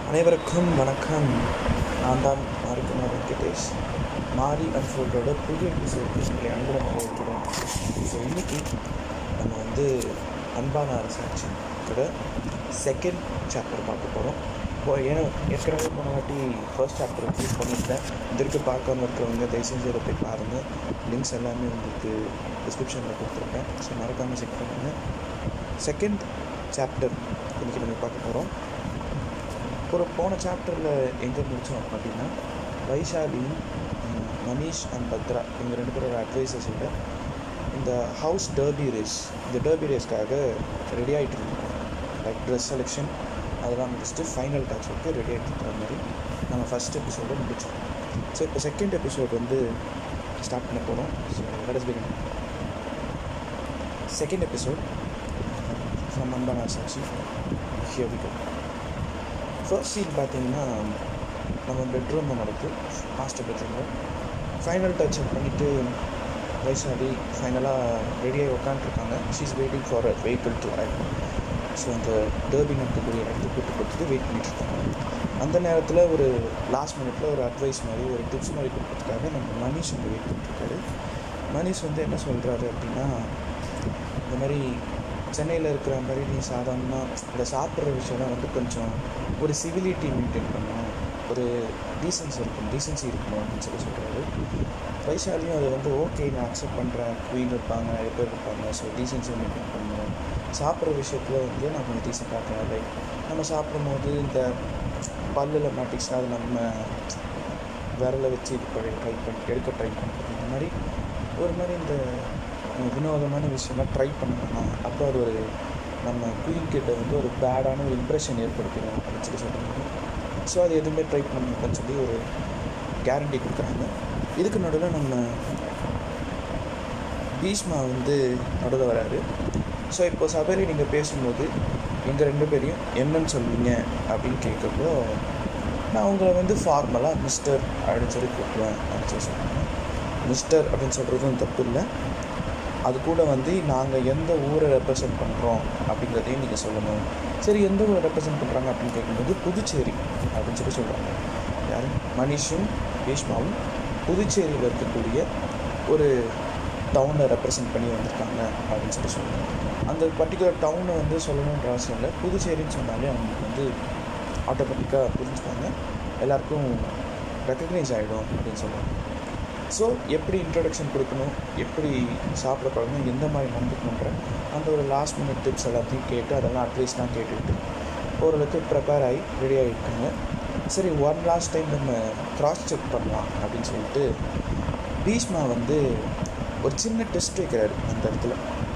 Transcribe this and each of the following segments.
அனைவருக்கும் வணக்கம் நான் தான் மாரிக்குமார் வெங்கடேஷ் மாரி அன்ஃபோல்டோட புதிய எபிசோடுக்கு உங்களை அன்புடன் வரவேற்கிறோம் ஸோ இன்றைக்கி நம்ம வந்து அன்பான அரசாட்சியோட செகண்ட் சாப்டர் பார்க்க போகிறோம் இப்போ ஏன்னா ஏற்கனவே போன வாட்டி ஃபர்ஸ்ட் சாப்டர் ரிலீஸ் பண்ணியிருந்தேன் இது வரைக்கும் பார்க்காம இருக்கிறவங்க தயவு செஞ்சு அதை போய் பாருங்கள் லிங்க்ஸ் எல்லாமே உங்களுக்கு டிஸ்கிரிப்ஷனில் கொடுத்துருக்கேன் ஸோ மறக்காமல் செக் பண்ணுங்கள் செகண்ட் சாப்டர் இன்றைக்கி நம்ம பார்க்க போகிறோம் ஒரு போன சாப்டரில் எங்கே முடித்தோம் அப்படின்னா வைஷாலியும் அஹ், மனிஷ் அண்ட் பத்ரா இவங்க ரெண்டு பேரோட அட்வைசஸோட இந்த ஹவுஸ் டர்பி ரேஸ் இந்த டர்பி ரேஸ்க்காக ரெடி ஆகிட்டு இருக்கோம் லைக் ட்ரெஸ் செலெக்ஷன் அதெல்லாம் முடிச்சுட்டு ஃபைனல் டச் வரைக்கும் ரெடி ஆகிட்டு இருக்கிற மாதிரி நம்ம ஃபஸ்ட் எபிசோட முடித்தோம் ஸோ இப்போ செகண்ட் எபிசோட் வந்து ஸ்டார்ட் பண்ண போகிறோம் so let us begin second episode from அன்பான Sakshi here we go first scene பார்த்தீங்கன்னா நம்ம பெட்ரூமில் நடக்குது மாஸ்டர் பெட்ரூமில் ஃபைனல் டச் அப் பண்ணிவிட்டு வைசாலி ஃபைனலாக ரெடியாகி உட்காந்துருக்காங்க she's waiting for a vehicle to ride so அந்த டர்பி நடக்கக்கூடிய இடத்துக்கு கூட்டு கொடுத்துட்டு வெயிட் பண்ணிட்டு இருக்காங்க அந்த நேரத்தில் ஒரு லாஸ்ட் மினிட்ல ஒரு அட்வைஸ் மாதிரி ஒரு டிப்ஸ் மாதிரி கொடுக்கறதுக்காக நம்ம மனிஷ் அங்கே வெயிட் பண்ணிட்டுருக்காரு மனிஷ் வந்து என்ன சொல்கிறாரு அப்படின்னா இந்த மாதிரி சென்னையில் இருக்கிற மாதிரி நீ சாதாரணமாக இந்த சாப்பிட்ற விஷயம்லாம் வந்து கொஞ்சம் ஒரு சிவிலிட்டி மெயின்டைன் பண்ணணும் ஒரு டீசன்ஸ் இருக்கணும் டீசன்சி இருக்கணும் அப்படின்னு சொல்லி சொல்கிறாரு வைஷாலியும் அதை வந்து ஓகே நான் அக்செப்ட் பண்ணுறேன் குவீன் இருப்பாங்க நிறைய பேர் இருப்பாங்க ஸோ டீசன்சி மெயின்டைன் பண்ணணும் சாப்பிட்ற விஷயத்தில் வந்து நான் கொஞ்சம் டீசெண்டாக இருக்கேன் லைக் நம்ம சாப்பிடும்போது இந்த பல்லில் மாட்டிச்சுன்னா அது நம்ம விரலை வச்சு இது பண்ணி ட்ரை பண்ணி எடுக்க ட்ரை பண்ணுறது இந்த மாதிரி ஒரு மாதிரி இந்த அஹ், வினோதமான விஷயம்லாம் ட்ரை பண்ணணும் அப்போ அது ஒரு நம்ம குயின் கிட்ட வந்து ஒரு பேடான ஒரு இம்ப்ரெஷன் ஏற்படுத்திடும் அப்படின்னு சொல்லி சொல்கிறாங்க ஸோ அது எதுவுமே ட்ரை பண்ணணும்னு சொல்லி ஒரு கேரண்டி கொடுக்குறாங்க இதுக்கு நடுவில் நம்ம பீஷ்மா வந்து நடுவில் வராரு ஸோ இப்போ சபையில் நீங்கள் பேசும்போது எங்கள் ரெண்டு பேரையும் என்னன்னு சொல்லுவீங்க அப்படின்னு கேட்கப்போ நான் உங்களை வந்து ஃபார்மலாக மிஸ்டர் அப்படின்னு சொல்லி கூப்பிடுவேன் அப்படின்னு சொல்லி சொன்னாங்க மிஸ்டர் அப்படின்னு சொல்கிறதும் தப்பு இல்லை அது கூட வந்து நாங்கள் எந்த ஊரை ரெப்ரசன்ட் பண்ணுறோம் அப்படிங்கிறதையும் நீங்கள் சொல்லணும் சரி எந்த ஊரை ரெப்ரசன்ட் பண்ணுறாங்க அப்படின்னு கேட்கும்போது புதுச்சேரி அப்படின்னு சொல்லி சொல்கிறாங்க யார் மனிஷும் பீஷ்மாவும் புதுச்சேரியில் இருக்கக்கூடிய ஒரு டவுனை ரெப்ரசன்ட் பண்ணி வந்திருக்காங்க அப்படின்னு சொல்லி சொல்லுவாங்க அந்த பர்டிகுலர் டவுனை வந்து சொல்லணுன்ற அவசியம் இல்லை புதுச்சேரின்னு சொன்னாலே அவங்களுக்கு வந்து ஆட்டோமேட்டிக்காக புரிஞ்சுப்பாங்க எல்லாருக்கும் ரெக்கக்னைஸ் ஆகிடும் அப்படின்னு சொல்லுவாங்க ஸோ எப்படி இன்ட்ரடக்ஷன் கொடுக்கணும் எப்படி சாப்பிட பழகணும் எந்த மாதிரி நடந்துக்கணுன்ற அந்த ஒரு லாஸ்ட் மினிட் டிப்ஸ் எல்லாத்தையும் கேட்டு அதெல்லாம் அட்வைஸ்லாம் கேட்டுக்கிட்டு ஓரளவுக்கு ப்ரிப்பேர் ஆகி ரெடி ஆகிருக்காங்க சரி ஒன் லாஸ்ட் டைம் நம்ம கிராஸ் செக் பண்ணலாம் அப்படின்னு சொல்லிட்டு பீஷ்மா வந்து ஒரு சின்ன டெஸ்ட் வைக்கிறாரு அந்த இடத்துல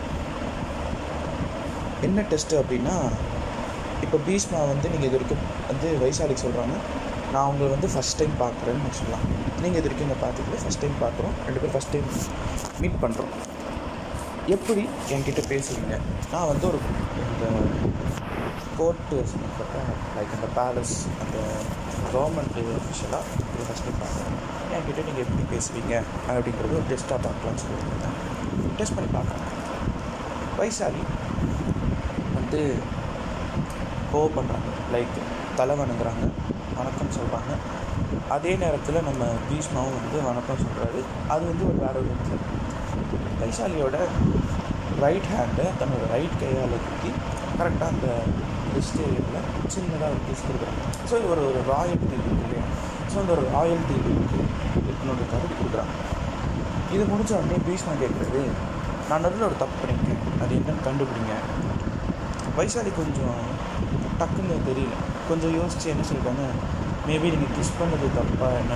என்ன டெஸ்ட்டு அப்படின்னா இப்போ பீஷ்மா வந்து நீங்கள் இது வரைக்கும் வந்து வைசாலிக்கு சொல்கிறாங்க நான் உங்களை வந்து ஃபஸ்ட் டைம் பார்க்குறேன்னு சொல்லலாம் நீங்கள் இது வரைக்கும் இங்கே பார்த்துக்கல ஃபஸ்ட் டைம் பார்க்குறோம் ரெண்டு பேரும் ஃபஸ்ட் டைம் மீட் பண்ணுறோம் எப்படி என்கிட்ட பேசுவீங்க நான் வந்து ஒரு இந்த கோர்ட்டு சம்மந்தப்பட்ட லைக் அந்த பேலஸ் அந்த கவர்மெண்ட் அஃபிஷியலாக இது ஃபஸ்ட் டைம் பார்க்குறேன் என்கிட்ட நீங்கள் எப்படி பேசுவீங்க அப்படிங்கிறது ஒரு டெஸ்ட்டாக பார்க்கலாம்னு சொல்லியிருந்தேன் டெஸ்ட் பண்ணி பார்க்குறேன் வைசாலி வந்து கோவப்படுறாங்க லைக் தலை வணங்குறாங்க வணக்கம் சொல்கிறாங்க அதே நேரத்தில் நம்ம பீஷ்மாவும் வந்து வணக்கம் சொல்கிறாரு அது வந்து ஒரு வேற ஒரு இடத்துல வைசாலியோட ரைட் ஹேண்டை தன்னோட ரைட் கையால் குத்தி கரெக்டாக அந்த ரிஸ்ட் ஏரியாவில் சின்னதாக ஒரு கிஸ் கொடுக்குறாங்க ஸோ இது ஒரு ஒரு ராயல்ட்டி இருக்கு இல்லையா ஸோ அந்த ஒரு ராயல்ட்டி இருக்கணுன்றதுக்காக கொடுக்குறாங்க இது முடிஞ்ச உடனே பீஷ்மா கேட்குறது நான் நடுவில் ஒரு தப்பு பண்ணியிருக்கேன் அது என்னன்னு கண்டுபிடிங்க வைசாலி கொஞ்சம் டக்குன்னு தெரியல கொஞ்சம் யோசித்து என்ன சொல்லிட்டாங்க மேபி நீங்கள் கிஸ் பண்ணது தப்பா என்ன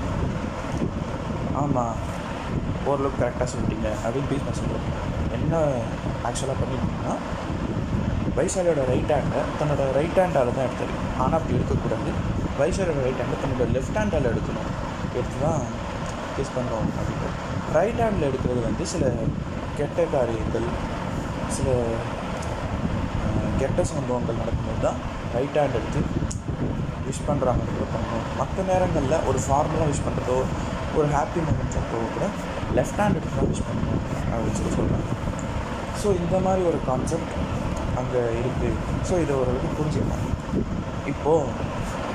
ஆமாம் ஓரளவுக்கு கரெக்டாக சொல்லிட்டீங்க அப்படின்னு பீஷ்மா சொல்கிறேன் என்ன ஆக்சுவலாக பண்ணிட்டீங்கன்னா வைசாலியோட ரைட் ஹேண்டை தன்னோட ரைட் ஹேண்டால் தான் எடுத்தாரு ஆனால் அப்படி எடுக்கக்கூடாது வைசாலியோட ரைட் ஹேண்டை தன்னோட லெஃப்ட் ஹேண்டால் எடுக்கணும் எடுத்து தான் கிஸ் பண்ணுறோம் அப்படின்ட்டு ரைட் ஹேண்டில் எடுக்கிறது வந்து சில கெட்ட காரியங்கள் சில அஹ், கெட்ட சம்பவங்கள் நடக்கும்போது தான் ரைட் ஹேண்ட் எடுத்து விஷ் பண்ணுறாங்க கூட பண்ணணும் மற்ற நேரங்களில் ஒரு ஃபார்மலாக விஷ் பண்ணுறதோ ஒரு ஹாப்பி மூமெண்ட்ஸ் அப்போ கூட லெஃப்ட் ஹேண்ட் எடுத்து தான் விஷ் பண்ணணும் அப்படின்னு சொல்லி சொல்கிறாங்க ஸோ இந்த மாதிரி ஒரு கான்செப்ட் அங்கே இருக்குது ஸோ இதை ஓரளவுக்கு புரிஞ்சுக்கலாம் இப்போது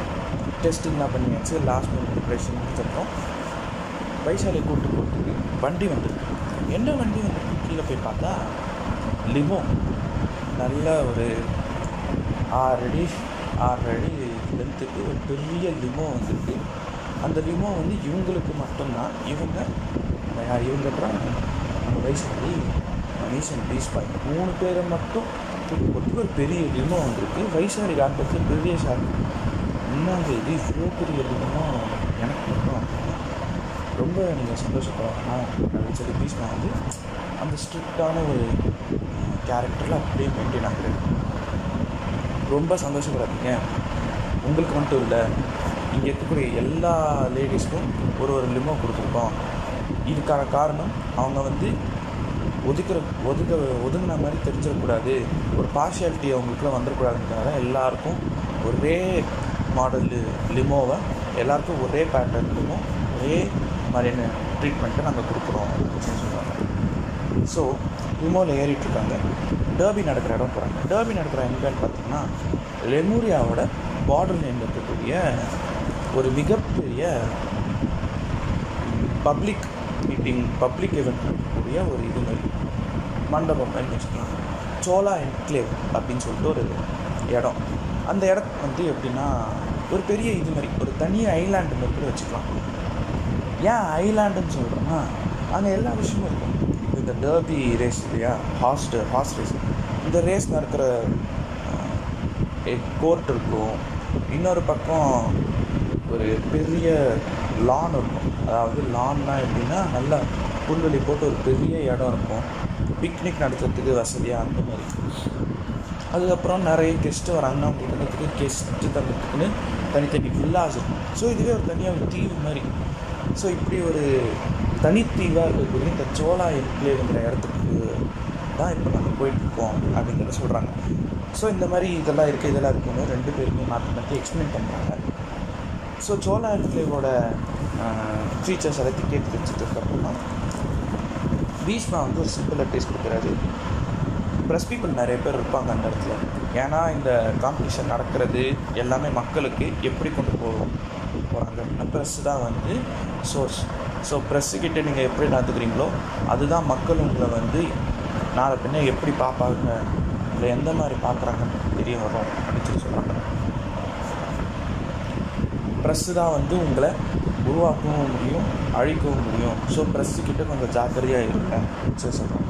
டெஸ்ட்டுங்கெலாம் பண்ணியாச்சு லாஸ்ட் மினிட் ப்ரிப்ரேஷன் முடிச்சிருக்கோம் வைசாலி கூட்டு போகிறதுக்கு வண்டி வந்துருக்கு என்ன வண்டி வந்து கீழே போய் பார்த்தா லிமோ நல்ல ஒரு ஆறு அடி ஆறு அடி லென்த்துக்கு ஒரு பெரிய லிமோ வந்திருக்கு அந்த லிமோ வந்து இவங்களுக்கு மட்டும்தான் இவங்க யார் இவங்கன்றா நம்ம வைசாலி மணிஷன் பீஸ் பாய் மூணு பேரை மட்டும் தூக்கி ஒரு பெரிய லிமோ வந்திருக்கு வைசாலி காண்பத்தில் பெரிய ஷாக் என்னங்க இது இவ்வளோ பெரிய லிமோ எனக்கு மட்டும் அப்படின்னு ரொம்ப நீங்கள் சந்தோஷப்படலாம் அப்படின்னு சொல்லி பீஸ்மா வந்து அந்த ஸ்ட்ரிக்டான ஒரு கேரக்டரில் அப்படியே மெயின்டைன் ஆகுது ரொம்ப சந்தோஷப்படாதீங்க உங்களுக்கு மட்டும் இல்லை இங்கே இருக்கக்கூடிய எல்லா லேடிஸ்க்கும் ஒரு ஒரு லிமோ கொடுத்துருக்கோம் இதுக்கான காரணம் அவங்க வந்து ஒதுக்குற ஒதுக்க ஒதுங்கின மாதிரி தெரிஞ்சிடக்கூடாது ஒரு பார்ஷியாலிட்டி அவங்களுக்குலாம் வந்துடக்கூடாதுன்றதால எல்லாருக்கும் ஒரே மாடல் லிமோவை எல்லாருக்கும் ஒரே பேட்டர்ன் லிமோ ஒரே மாதிரியான ட்ரீட்மெண்ட்டை நாங்கள் கொடுக்குறோம் அப்படின்னு சொல்லுவாங்க ஸோ லிமோவில் ஏறிட்டுருக்காங்க டர்பி நடக்கிற இடம் போகிறாங்க டர்பி நடக்கிற எங்கன்னு பார்த்தீங்கன்னா லெமூரியாவோட பார்டர் லைனில் இருக்கக்கூடிய ஒரு மிகப்பெரிய பப்ளிக் மீட்டிங் பப்ளிக் event இருக்கக்கூடிய ஒரு இது மாதிரி மண்டபம் மாதிரி வச்சுக்கலாம் சோலா என்க்ளேவ் அப்படின்னு சொல்லிட்டு ஒரு இடம் அந்த இடம் வந்து எப்படின்னா ஒரு பெரிய இது மாதிரி ஒரு தனி ஐலாண்டு மாதிரி கூட வச்சுக்கலாம் ஏன் ஐலாண்டுன்னு சொல்கிறோன்னா அங்கே எல்லா விஷயமும் இருக்கும் இந்த டர்பி ரேஸ் இல்லையா ஹார்ஸ் ஹார்ஸ் ரேஸ் இந்த ரேஸ் நடக்கிற கோர்ட் இருக்கும் இன்னொரு பக்கம் ஒரு பெரிய லான் இருக்கும் அதாவது லான்னா எப்படின்னா நல்லா புல்வெளி போட்டு ஒரு பெரிய இடம் இருக்கும் பிக்னிக் நடத்துறதுக்கு வசதியாக அந்த மாதிரி அதுக்கப்புறம் நிறைய கெஸ்ட்டு வராங்கன்னா அவங்களுக்கு தங்கிறதுக்கு கெஸ்ட்டு தங்கிறதுக்குன்னு தனித்தனி வில்லாஸ் இருக்கும் ஸோ இதுவே ஒரு தனியாக ஒரு தீவு மாதிரி ஸோ இப்படி ஒரு தனித்தீவாக இருக்கக்கூடிய இந்த சோலா என்க்ளேவ்ங்கிற இடத்துக்கு தான் இப்போ நாங்கள் போயிட்டுருக்கோம் அப்படிங்கிறத சொல்கிறாங்க ஸோ இந்த மாதிரி இதெல்லாம் இருக்குது இதெல்லாம் இருக்குன்னு ரெண்டு பேருமே மாற்றி மாற்றி எக்ஸ்பிளைன் பண்ணுறாங்க ஸோ சோலா என்க்ளேவோட ஃபீச்சர்ஸ் எல்லாத்தையும் கேட்டு வச்சுட்டு பீஷ்மா வந்து ஒரு சிம்பிள் அட்வைஸ் கொடுக்குறாரு ப்ரெஸ் பீப்புள் நிறைய பேர் இருப்பாங்க அந்த இடத்துல ஏன்னா இந்த காம்படிஷன் நடக்கிறது எல்லாமே மக்களுக்கு எப்படி கொண்டு போ போகிறாங்க அப்படின்னா ப்ரெஸ் தான் வந்து சோர்ஸ் ஸோ ப்ரெஸ்ஸுக்கிட்ட நீங்கள் எப்படி நடந்துக்கிறீங்களோ அதுதான் மக்கள் உங்களை வந்து நாளை பின்ன எப்படி பார்ப்பாங்க உங்களை எந்த மாதிரி பார்க்குறாங்கன்னு தெரிய வரும் அப்படின்னு சொல்லி சொல்கிறாங்க ப்ரெஸ்ஸு தான் வந்து உங்களை உருவாக்கவும் முடியும் அழிக்கவும் முடியும் ஸோ ப்ரெஸ்ஸுக்கிட்ட கொஞ்சம் ஜாக்கிரதையாக இருங்க சரி சொல்கிறாங்க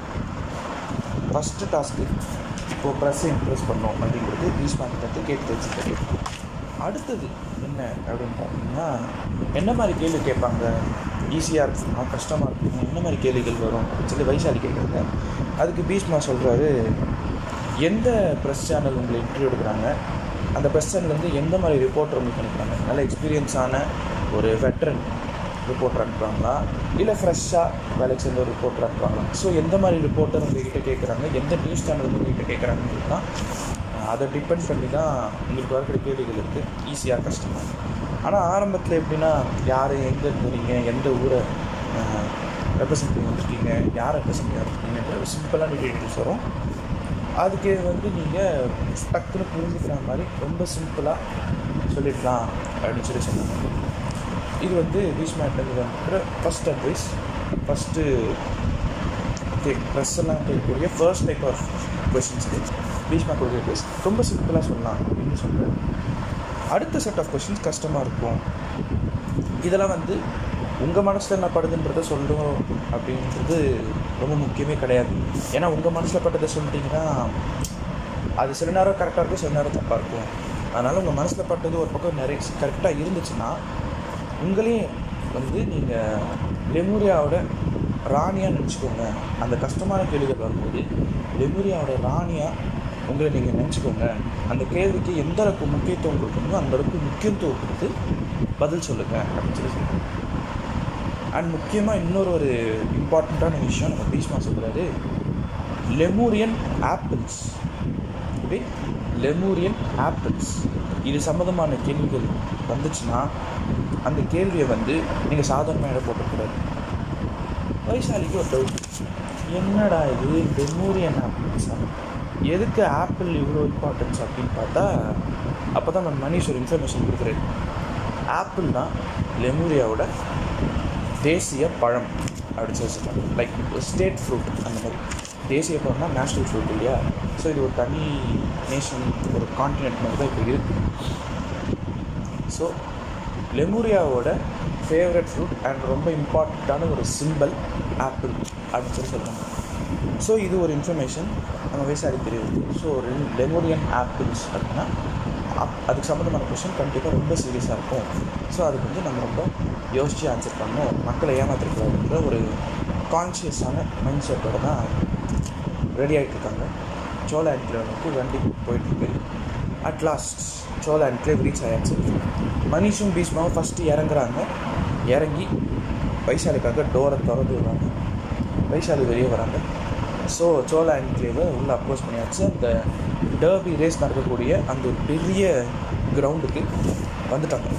ஃபஸ்ட்டு டாஸ்க்கு இப்போது ப்ரெஸ்ஸை இம்ப்ரெஸ் பண்ணோம் அப்படிங்கிறது பீஷ்மா கிட்ட கேட்டு வச்சுக்கிட்டு அடுத்தது என்ன அப்படின்னு பார்த்தீங்கன்னா என்ன மாதிரி கேள்வி கேட்பாங்க ஈஸியாக இருக்குமா கஷ்டமாக இருக்குமா என்ன மாதிரி கேள்விகள் வரும் அப்படின்னு சொல்லி வைசாலி கேட்குறாங்க அதுக்கு பீஷ்மா சொல்கிறாரு எந்த ப்ரெஸ் சேனல் உங்களை இன்டர்வியூ எடுக்கிறாங்க அந்த ப்ரெஸ் சேனல் வந்து எந்த மாதிரி ரிப்போர்ட்டர் உங்களுக்கு அனுப்புகிறாங்க நல்ல எக்ஸ்பீரியன்ஸான ஒரு வெட்ரன் ரிப்போர்ட்டர் அனுப்புகிறாங்களா இல்லை ஃப்ரெஷ்ஷாக வேலைக்கு சேர்ந்த ஒரு ரிப்போர்ட்டர் அனுப்புகிறாங்களா ஸோ எந்த மாதிரி ரிப்போர்ட்டர் உங்ககிட்ட கேட்குறாங்க எந்த நியூஸ் சேனல் உங்ககிட்ட கேட்குறாங்கன்னு தான் அதை டிபெண்ட் பண்ணி தான் உங்களுக்கு வரக்கூடிய கேள்விகள் இருக்குது ஈஸியாக கஷ்டமாக ஆனால் ஆரம்பத்தில் எப்படின்னா யார் எங்கே இருந்தீங்க எந்த ஊரை ரெப்ரசன்ட் பண்ணி வந்திருக்கீங்க யார் ரெப்ரசன்ட் பண்ணி வந்திருக்கீங்கன்ற ஒரு சிம்பிளான டீட்டெயில்ஸ் வரும் அதுக்கு வந்து நீங்கள் டக்குன்னு புரிஞ்சுக்கிற மாதிரி ரொம்ப சிம்பிளாக சொல்லிடலாம் அப்படின்னு சொல்லி சொன்னாங்க இது வந்து பீஷ்மேட்டில் இருக்கிற ஃபஸ்ட் அட்வைஸ் ஃபஸ்ட்டு கேக் ப்ரெஸ் எல்லாம் கேட்கக்கூடிய first type of questions Bhishma கொடுக்குற அட்வைஸ் ரொம்ப சிம்பிளாக சொல்லலாம் அப்படின்னு சொல்கிறேன் அடுத்த செட் ஆஃப் கொஷின்ஸ் கஷ்டமாக இருக்கும் இதெல்லாம் வந்து உங்கள் மனசில் என்ன படுதுன்றதை சொல்லணும் அப்படின்றது ரொம்ப முக்கியமே கிடையாது ஏன்னா உங்கள் மனசில் பட்டதை சொல்லிட்டீங்கன்னா அது சில நேரம் கரெக்டாக இருக்கும் சில நேரம் தப்பாக இருக்கும் அதனால் உங்கள் மனசில் பட்டது ஒரு பக்கம் நிறைய கரெக்டாக இருந்துச்சுன்னா உங்களையும் வந்து நீங்கள் லெமூரியாவோட ராணியாக நினச்சிக்கோங்க அந்த கஷ்டமான கேள்விகள் வரும்போது லெமூரியாவோட ராணியாக உங்களை நீங்கள் நினச்சிக்கோங்க அந்த கேள்விக்கு எந்த அளவுக்கு முக்கியத்துவம் கொடுக்கணுமோ அந்த அளவுக்கு முக்கியத்துவம் கொடுத்து பதில் சொல்லுங்கள் அப்படின்னு சொல்லி சொல்லுங்கள் அண்ட் முக்கியமாக இன்னொரு ஒரு இம்பார்ட்டண்ட்டான விஷயம் நம்ம பீஷ்மா சொல்கிறாரு Lemurian apples okay Lemurian apples இது சம்மந்தமான கேள்விகள் வந்துச்சுன்னா அந்த கேள்வியை வந்து நீங்கள் சாதாரணமாக இடம் போட்டக்கூடாது வைசாலிக்கு ஒரு டவுட் என்னடா இது லெமூரியன் ஆப்பிள்ஸா எதுக்கு ஆப்பிள் இவ்வளோ இம்பார்ட்டன்ஸ் அப்படின்னு பார்த்தா அப்போ தான் நம்ம மனிஷ் ஒரு இன்ஃபர்மேஷன் கொடுக்குறாரு ஆப்பிள் தான் லெமூரியாவோட தேசிய பழம் அப்படின்னு சொல்லி சொல்கிறாங்க லைக் ஸ்டேட் ஃப்ரூட் அந்த மாதிரி தேசிய பழம்னா நேஷ்னல் ஃப்ரூட் இல்லையா ஸோ இது ஒரு தனி நேஷன் ஒரு காண்டினென்ட் மாதிரி தான் இப்போ இருக்குது ஸோ லெமூரியாவோட ஃபேவரட் ஃப்ரூட் அண்ட் ரொம்ப இம்பார்ட்டண்ட்டான ஒரு சிம்பிள் ஆப்பிள் அப்படின்னு சொல்லி சொல்கிறாங்க ஸோ இது ஒரு இன்ஃபர்மேஷன் நம்ம விவசாயி தெரியுது ஸோ லெமோரியன் ஆப்பிள்ஸ் அப்படின்னா அப் அதுக்கு சம்மந்தமான கொஷின் கண்டிப்பாக ரொம்ப சீரியஸாக இருக்கும் ஸோ அதுக்கு வந்து நம்ம ரொம்ப யோசித்து ஆன்சர் பண்ணணும் மக்களை ஏமாத்திருக்கூடாதுன்ற ஒரு கான்ஷியஸான மைண்ட் செட்டோட தான் ரெடி ஆகிட்டு இருக்காங்க சோழ என்க்ளேவனுக்கு வண்டி போயிட்டுருக்கு at last Chola enclave reach ஆயாச்சு மனிஷும் பீஷ்மாவும் ஃபஸ்ட்டு இறங்குறாங்க இறங்கி வைசாலிக்காக டோரை திறந்து விடுறாங்க வைசாலி வெளியே வராங்க ஸோ சோழ என்க்ளேவை உள்ளே அப்ரோச் பண்ணியாச்சு அந்த டர்பி ரேஸ் நடக்கக்கூடிய அந்த ஒரு பெரிய கிரவுண்டுக்கு வந்துட்டாங்க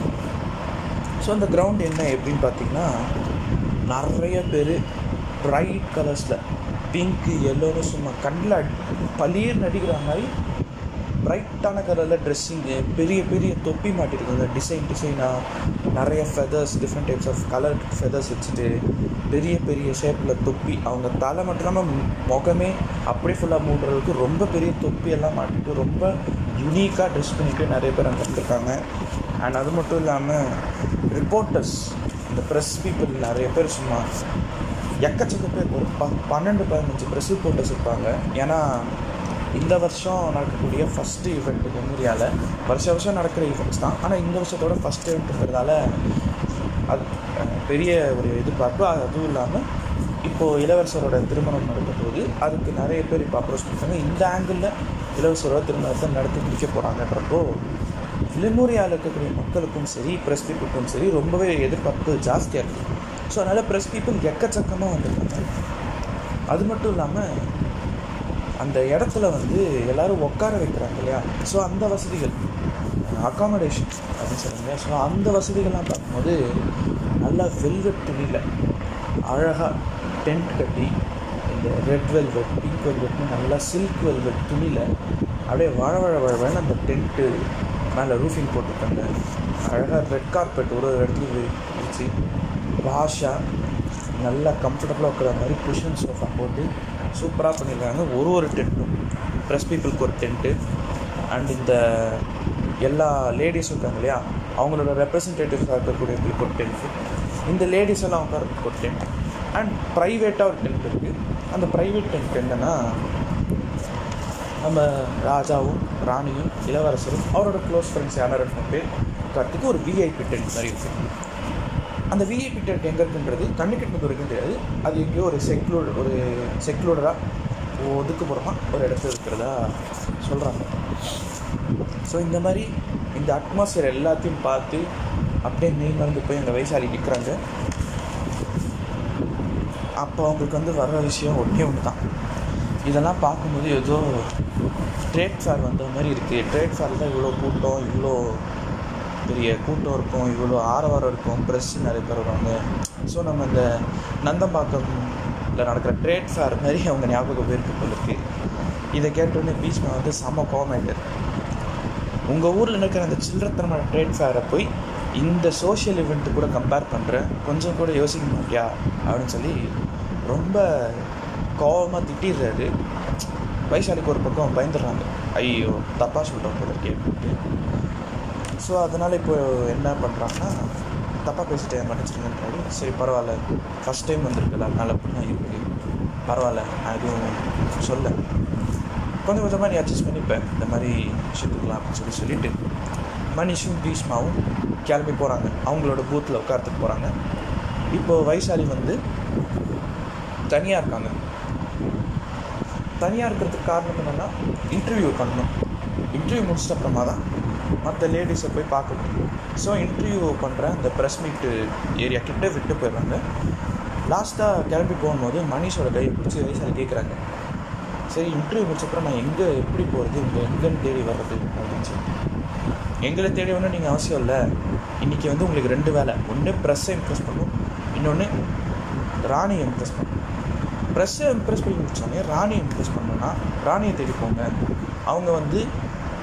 ஸோ அந்த கிரவுண்ட் என்ன எப்படின்னு பார்த்தீங்கன்னா நிறைய பேர் ப்ரைட் கலர்ஸில் பிங்க்கு எல்லோன்னு சும்மா கண்ணில் பளிர் நடிக்கிற மாதிரி பிரைட்டான கலரில் ட்ரெஸ்ஸிங்கு பெரிய பெரிய தொப்பி மாட்டிருக்காங்க டிசைன் டிசைனாக நிறைய feathers different types of colour feathers வச்சுட்டு பெரிய பெரிய ஷேப்பில் தொப்பி அவங்க தலை மட்டும் இல்லாமல் முகமே அப்படியே ஃபுல்லாக மூடுறதுக்கு ரொம்ப பெரிய தொப்பி எல்லாம் மாட்டிட்டு ரொம்ப யூனிக்காக ட்ரெஸ் பண்ணிட்டு நிறைய பேர் அங்கே இருந்திருக்காங்க அண்ட் அது மட்டும் இல்லாமல் ரிப்போர்ட்டர்ஸ் இந்த ப்ரெஸ் பீப்புள் நிறைய பேர் சும்மா எக்கச்சக்க பேர் ஒரு ப பன்னெண்டு பதினஞ்சு ப்ரெஸ் ரிப்போர்ட்டர்ஸ் இருப்பாங்க ஏன்னா இந்த வருஷம் நடக்கக்கூடிய ஃபஸ்ட்டு ஈவெண்ட் மெமோரியாவில் வருஷ வருஷம் நடக்கிற ஈவெண்ட்ஸ் தான் ஆனால் இந்த வருஷத்தோட ஃபஸ்ட் ஈவெண்ட்டுங்கிறதால அது அஹ், பெரிய ஒரு எதிர்பார்ப்பு அதுவும் இல்லாமல் இப்போது இளவரசரோட திருமணம் நடக்க போது அதுக்கு நிறைய பேர் இப்போ அப்ரோச் பண்ணுறாங்க இந்த ஆங்கிளில் இளவரசரோட திருமணத்தை நடத்தி முடிக்க போகிறாங்கன்றப்போ லெமூரியாவில் இருக்கக்கூடிய மக்களுக்கும் சரி ப்ரெஸ் பீப்புளுக்கும் சரி ரொம்பவே எதிர்பார்ப்பு ஜாஸ்தியாக இருக்குது ஸோ அதனால் ப்ரெஸ் பீப்புள் எக்கச்சக்கமாக வந்திருக்காங்க அது மட்டும் இல்லாமல் அந்த இடத்துல வந்து எல்லாரும் உட்கார வைக்கிறாங்க இல்லையா ஸோ அந்த வசதிகள் அக்காமடேஷன் அப்படின்னு சொல்லுங்க ஸோ அந்த வசதிகள்லாம் பார்க்கும்போது நல்லா வெல்வெட் துணியில் அழகாக டென்ட் கட்டி இந்த ரெட் வெல்வெட் பிங்க் வெல்வெட்னு நல்லா சில்க் வெல்வெட் துணியில் அப்படியே வழ வழ வழன்னு அந்த டென்ட்டு மேலே ரூஃபிங் போட்டிருக்காங்க அழகாக ரெட் கார்பெட் ஒரு ஒரு இடத்துலையும் விரிச்சு வாஷாக நல்லா கம்ஃபர்டபுளாக உட்குற மாதிரி குஷன் சோஃபா போட்டு சூப்பராக பண்ணியிருக்காங்க ஒரு ஒரு டென்ட்டும் ப்ரெஸ் பீப்புளுக்கு ஒரு டென்ட்டு அண்ட் இந்த எல்லா லேடிஸும் இருக்காங்க இல்லையா அவங்களோட ரெப்ரசன்டேட்டிவ்ஸாக இருக்கக்கூடியவங்களுக்கு ஒரு டென்ட்டு இந்த லேடிஸ் எல்லாம் உட்காரத்துக்கு ஒரு டென்ட் அண்ட் ப்ரைவேட்டாக ஒரு டென்ட் இருக்குது அந்த ப்ரைவேட் டென்ட் என்னென்னா நம்ம ராஜாவும் ராணியும் இளவரசரும் அவரோட க்ளோஸ் ஃப்ரெண்ட்ஸ் யாரும் ரெண்டு மூணு பேர் உட்காரத்துக்கு ஒரு விஐபி டென்ட் மாதிரி இருக்குது அந்த விஐபி டென்ட் எங்கே இருக்குன்றது கண்ணுக்கெட்டு வரைக்கும் தெரியாது அது எங்கேயோ ஒரு செக்லூட் ஒரு செக்லூடராக ஒதுக்குப்புறமாக ஒரு இடத்துல இருக்கிறதா சொல்கிறாங்க ஸோ இந்த மாதிரி இந்த அட்மாஸ்பியர் எல்லாத்தையும் பார்த்து அப்படியே மெயின் வந்து போய் அங்கே வயசாளி நிற்கிறாங்க அப்போ அவங்களுக்கு வந்து வர்ற விஷயம் ஒன்றே ஒன்று தான் இதெல்லாம் பார்க்கும்போது ஏதோ ட்ரேட் ஃபேர் வந்த மாதிரி இருக்குது ட்ரேட் ஃபேரில் தான் இவ்வளோ கூட்டம் இவ்வளோ பெரிய கூட்டம் இருக்கும் இவ்வளோ ஆரவாரம் இருக்கும் ப்ரெஸ் நிறைய பேர் வருவாங்க ஸோ நம்ம இந்த நந்தம்பாக்கம்ல நடக்கிற ட்ரேட் ஃபேர் மாதிரி அவங்க ஞாபகம் போயிருக்கு போல இருக்கு இதை கேட்டோன்னே பீச்மேன் வந்து செம்ம கோமேட்டர் உங்கள் ஊரில் இருக்கிற அந்த சில்லறத்தனமான ட்ரேட் ஃபேரை போய் இந்த சோஷியல் இவெண்ட்டு கூட கம்பேர் பண்ணுறேன் கொஞ்சம் கூட யோசிக்க மாட்டியா அப்படின்னு சொல்லி ரொம்ப கோவமாக திட்டிடுறாரு வைசாலிக்கு ஒரு பக்கம் பயந்துடுறாங்க ஐயோ தப்பாக சொல்கிறோம் போல இருக்கே அப்படின்ட்டு ஸோ அதனால் இப்போ என்ன பண்ணுறாங்கன்னா தப்பாக பேசிட்டேன் மன்னிச்சிருங்கன்றாரு சரி பரவாயில்ல ஃபஸ்ட் டைம் வந்திருக்குல்ல அதனால் அப்படின்னா இருக்குது பரவாயில்ல நான் எதுவும் சொல்ல கொஞ்சம் கொஞ்சமாக நீ அட்ஜஸ்ட் பண்ணிப்பேன் இந்த மாதிரி விஷயத்துக்கலாம் அப்படின்னு சொல்லி சொல்லிட்டு மனிஷும் பீஷ்மாவும் கிளம்பி போகிறாங்க அவங்களோட பூத்தில் உட்காரத்துக்கு போகிறாங்க இப்போது வைசாலி வந்து தனியாக இருக்காங்க தனியாக இருக்கிறதுக்கு காரணம் என்னென்னா இன்டர்வியூ பண்ணணும் இன்டர்வியூ முடிச்சிட்ட அப்புறமா தான் மற்ற லேடிஸை போய் பார்க்க முடியும் ஸோ இன்டர்வியூ பண்ணுற அந்த ப்ரெஸ் மீட்டு ஏரியா கிட்ட விட்டு போயிடுறாங்க லாஸ்ட்டாக கிளம்பி போகும்போது மனிஷோட கையை பிடிச்சி வயசாக கேட்குறாங்க சரி இன்டர்வியூ முடிச்சப்பறம் நான் எங்கே எப்படி போகிறது இங்கே எங்கேன்னு தேடி வர்றது அப்படின்னு சொல்லி எங்களை தேடி ஒன்றும் நீங்கள் அவசியம் இல்லை இன்றைக்கி வந்து உங்களுக்கு ரெண்டு வேலை ஒன்று ப்ரெஸ்ஸை இம்ப்ரெஸ் பண்ணும் இன்னொன்று ராணியை இம்ப்ரெஸ் பண்ணும் ப்ரெஸ்ஸை இம்ப்ரெஸ் பண்ணி முடிச்சோடனே ராணியை இம்ப்ரெஸ் பண்ணணும்னா ராணியை தேடி போங்க அவங்க வந்து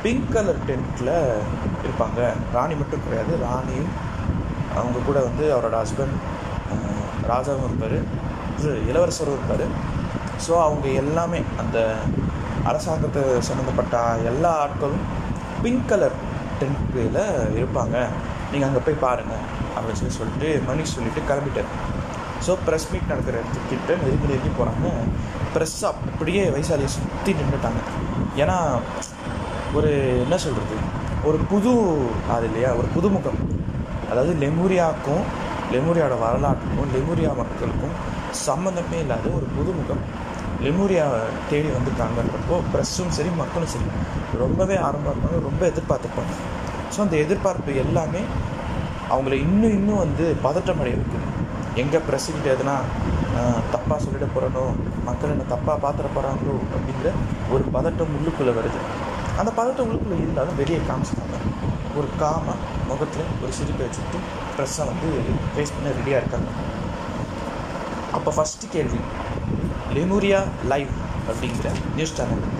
பிங்க் கலர் டென்ட்டில் இருப்பாங்க ராணி மட்டும் கிடையாது ராணியும் அவங்க கூட வந்து அவரோட ஹஸ்பண்ட் ராஜாவும் இருப்பார் இது இளவரசரும் இருப்பார் ஸோ அவங்க எல்லாமே அந்த அரசாங்கத்தை சம்மந்தப்பட்ட எல்லா ஆட்களும் பிங்க் கலர் டென்ட்டில் இருப்பாங்க நீங்கள் அங்கே போய் பாருங்கள் அப்படின்னு சொல்லி சொல்லிட்டு மணி சொல்லிட்டு கிளம்பிட்டார் ஸோ ப்ரெஸ் மீட் நடக்கிற இடத்துக்கிட்ட நெருங்கி நெருங்கி போகிறாங்க ப்ரெஸ் அப்படியே வைசாலியை சுற்றி நின்றுட்டாங்க ஏன்னா ஒரு என்ன சொல்கிறது ஒரு புது அது இல்லையா ஒரு புதுமுகம் அதாவது லெமூரியாவுக்கும் லெமூரியாவோட வரலாற்றுக்கும் லெமூரியா மக்களுக்கும் சம்மந்தமே இல்லாத ஒரு புதுமுகம் லெமூரியா தேடி வந்துட்டாங்கன்றப்போ ப்ரெஸ்ஸும் சரி மக்களும் சரி ரொம்பவே ஆரம்பம் இருப்பாங்க ரொம்ப எதிர்பார்த்துப்பாங்க ஸோ அந்த எதிர்பார்ப்பு எல்லாமே அவங்கள இன்னும் இன்னும் வந்து பதட்டம் அடைய வைக்குது எங்கே ப்ரெஸ்ஸுக்கிட்ட எதுனா தப்பாக சொல்லிட போகிறனோ மக்கள் என்ன தப்பாக பார்த்துட போகிறாங்களோ அப்படிங்கிற ஒரு பதட்டம் உள்ளுக்குள்ளே வருது அந்த பதட்டம் உள்ளுக்குள்ளே இருந்தாலும் வெளியே காமிச்சிட்டாங்க ஒரு காம முகத்தில் ஒரு சிரிப்பை வச்சுட்டு ப்ரெஸ்ஸை வந்து ஃபேஸ் பண்ண ரெடியாக இருக்காங்க அப்போ ஃபஸ்ட்டு கேள்வி லெமூரியா லைவ் அப்படிங்கிற நியூஸ் சேனல் வந்து